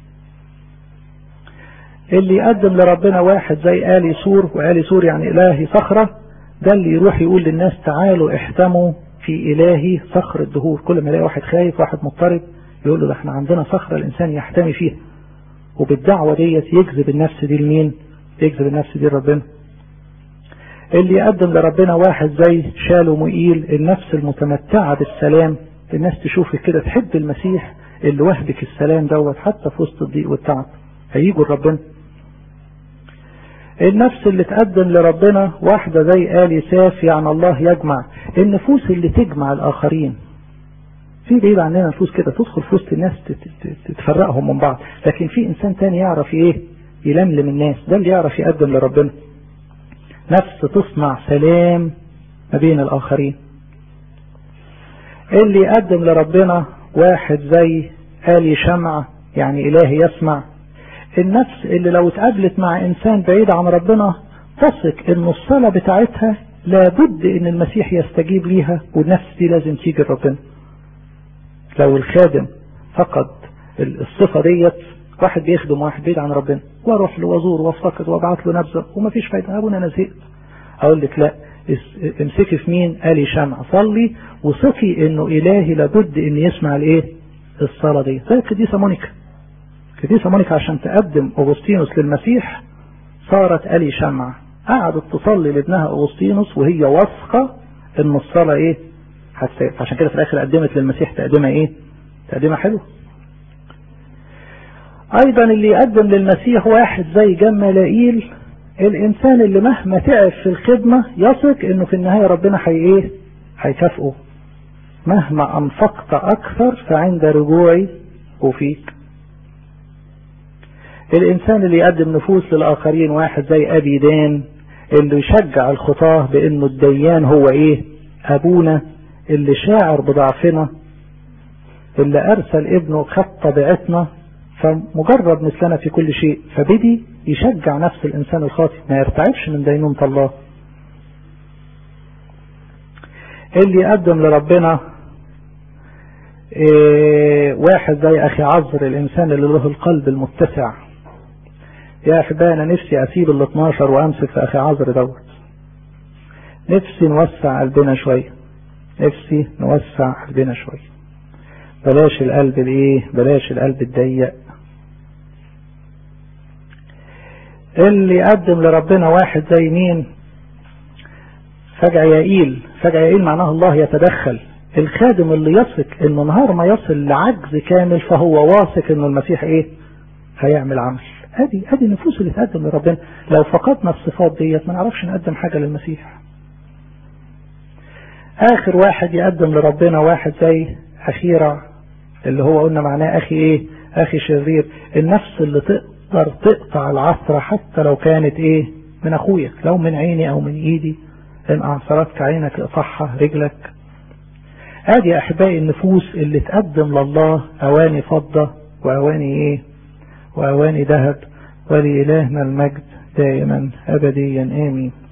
اللي يقدم لربنا واحد زي آلي سور وآلي سور يعني إلهي صخرة ده اللي يروح يقول للناس تعالوا احتموا في إلهي صخر الدهور كل ما يلاقي واحد خايف واحد مضطرب يقول له ده احنا عندنا صخرة الإنسان يحتمي فيها وبالدعوة ديت يجذب النفس دي لمين يجذب النفس دي لربنا اللي يقدم لربنا واحد زي شالو مؤيل النفس المتمتعة بالسلام الناس تشوفك كده تحب المسيح اللي وهبك السلام دوت حتى في وسط الضيق والتعب هيجوا لربنا النفس اللي تقدم لربنا واحدة زي آل ساف يعني الله يجمع النفوس اللي تجمع الآخرين في بعيد عننا نفوس كده تدخل في وسط الناس تفرقهم من بعض لكن في إنسان تاني يعرف إيه يلملم الناس ده اللي يعرف يقدم لربنا نفس تصنع سلام ما بين الآخرين اللي يقدم لربنا واحد زي آل شمع يعني إلهي يسمع النفس اللي لو اتقابلت مع انسان بعيد عن ربنا تثق ان الصلاة بتاعتها لابد ان المسيح يستجيب ليها والنفس دي لازم تيجي لربنا لو الخادم فقد الصفة ديت واحد بيخدم واحد بعيد عن ربنا واروح له وازور وافتقد وابعت له نبذة ومفيش فايدة ابونا انا زهقت اقول لك لا امسكي في مين قالي شمع صلي وثقي انه الهي لابد ان يسمع الايه الصلاة دي زي القديسة مونيكا القديسة مونيكا عشان تقدم أغسطينوس للمسيح صارت ألي شمع قعدت تصلي لابنها أغسطينوس وهي واثقة إن الصلاة إيه هتسيب عشان كده في الآخر قدمت للمسيح تقدمها إيه تقدمها حلو أيضا اللي يقدم للمسيح واحد زي جمالائيل الانسان اللي مهما تعب في الخدمة يثق انه في النهاية ربنا حي ايه هيكافئه مهما انفقت اكثر فعند رجوعي وفيك الانسان اللي يقدم نفوس للاخرين واحد زي ابي دان اللي يشجع الخطاه بانه الديان هو ايه ابونا اللي شاعر بضعفنا اللي ارسل ابنه خد طبيعتنا فمجرد مثلنا في كل شيء فبدي يشجع نفس الانسان الخاطئ ما يرتعبش من دينونة الله اللي يقدم لربنا إيه واحد زي اخي عذر الانسان اللي له القلب المتسع يا احبائي انا نفسي اسيب ال 12 وامسك في اخي عذر دوت نفسي نوسع قلبنا شويه نفسي نوسع قلبنا شويه بلاش القلب الايه بلاش القلب الضيق اللي يقدم لربنا واحد زي مين فجأة يقيل فجأة يقيل معناه الله يتدخل الخادم اللي يثق انه نهار ما يصل لعجز كامل فهو واثق انه المسيح ايه هيعمل عمل ادي ادي النفوس اللي تقدم لربنا لو فقدنا الصفات ديت ما نعرفش نقدم حاجة للمسيح اخر واحد يقدم لربنا واحد زي اخيرا اللي هو قلنا معناه اخي ايه اخي شرير النفس اللي تقدر تقطع العثرة حتى لو كانت ايه من اخويا لو من عيني او من ايدي ان اعصرتك عينك اقطعها رجلك ادي احبائي النفوس اللي تقدم لله اواني فضة واواني ايه واواني ذهب ولإلهنا المجد دائما ابديا امين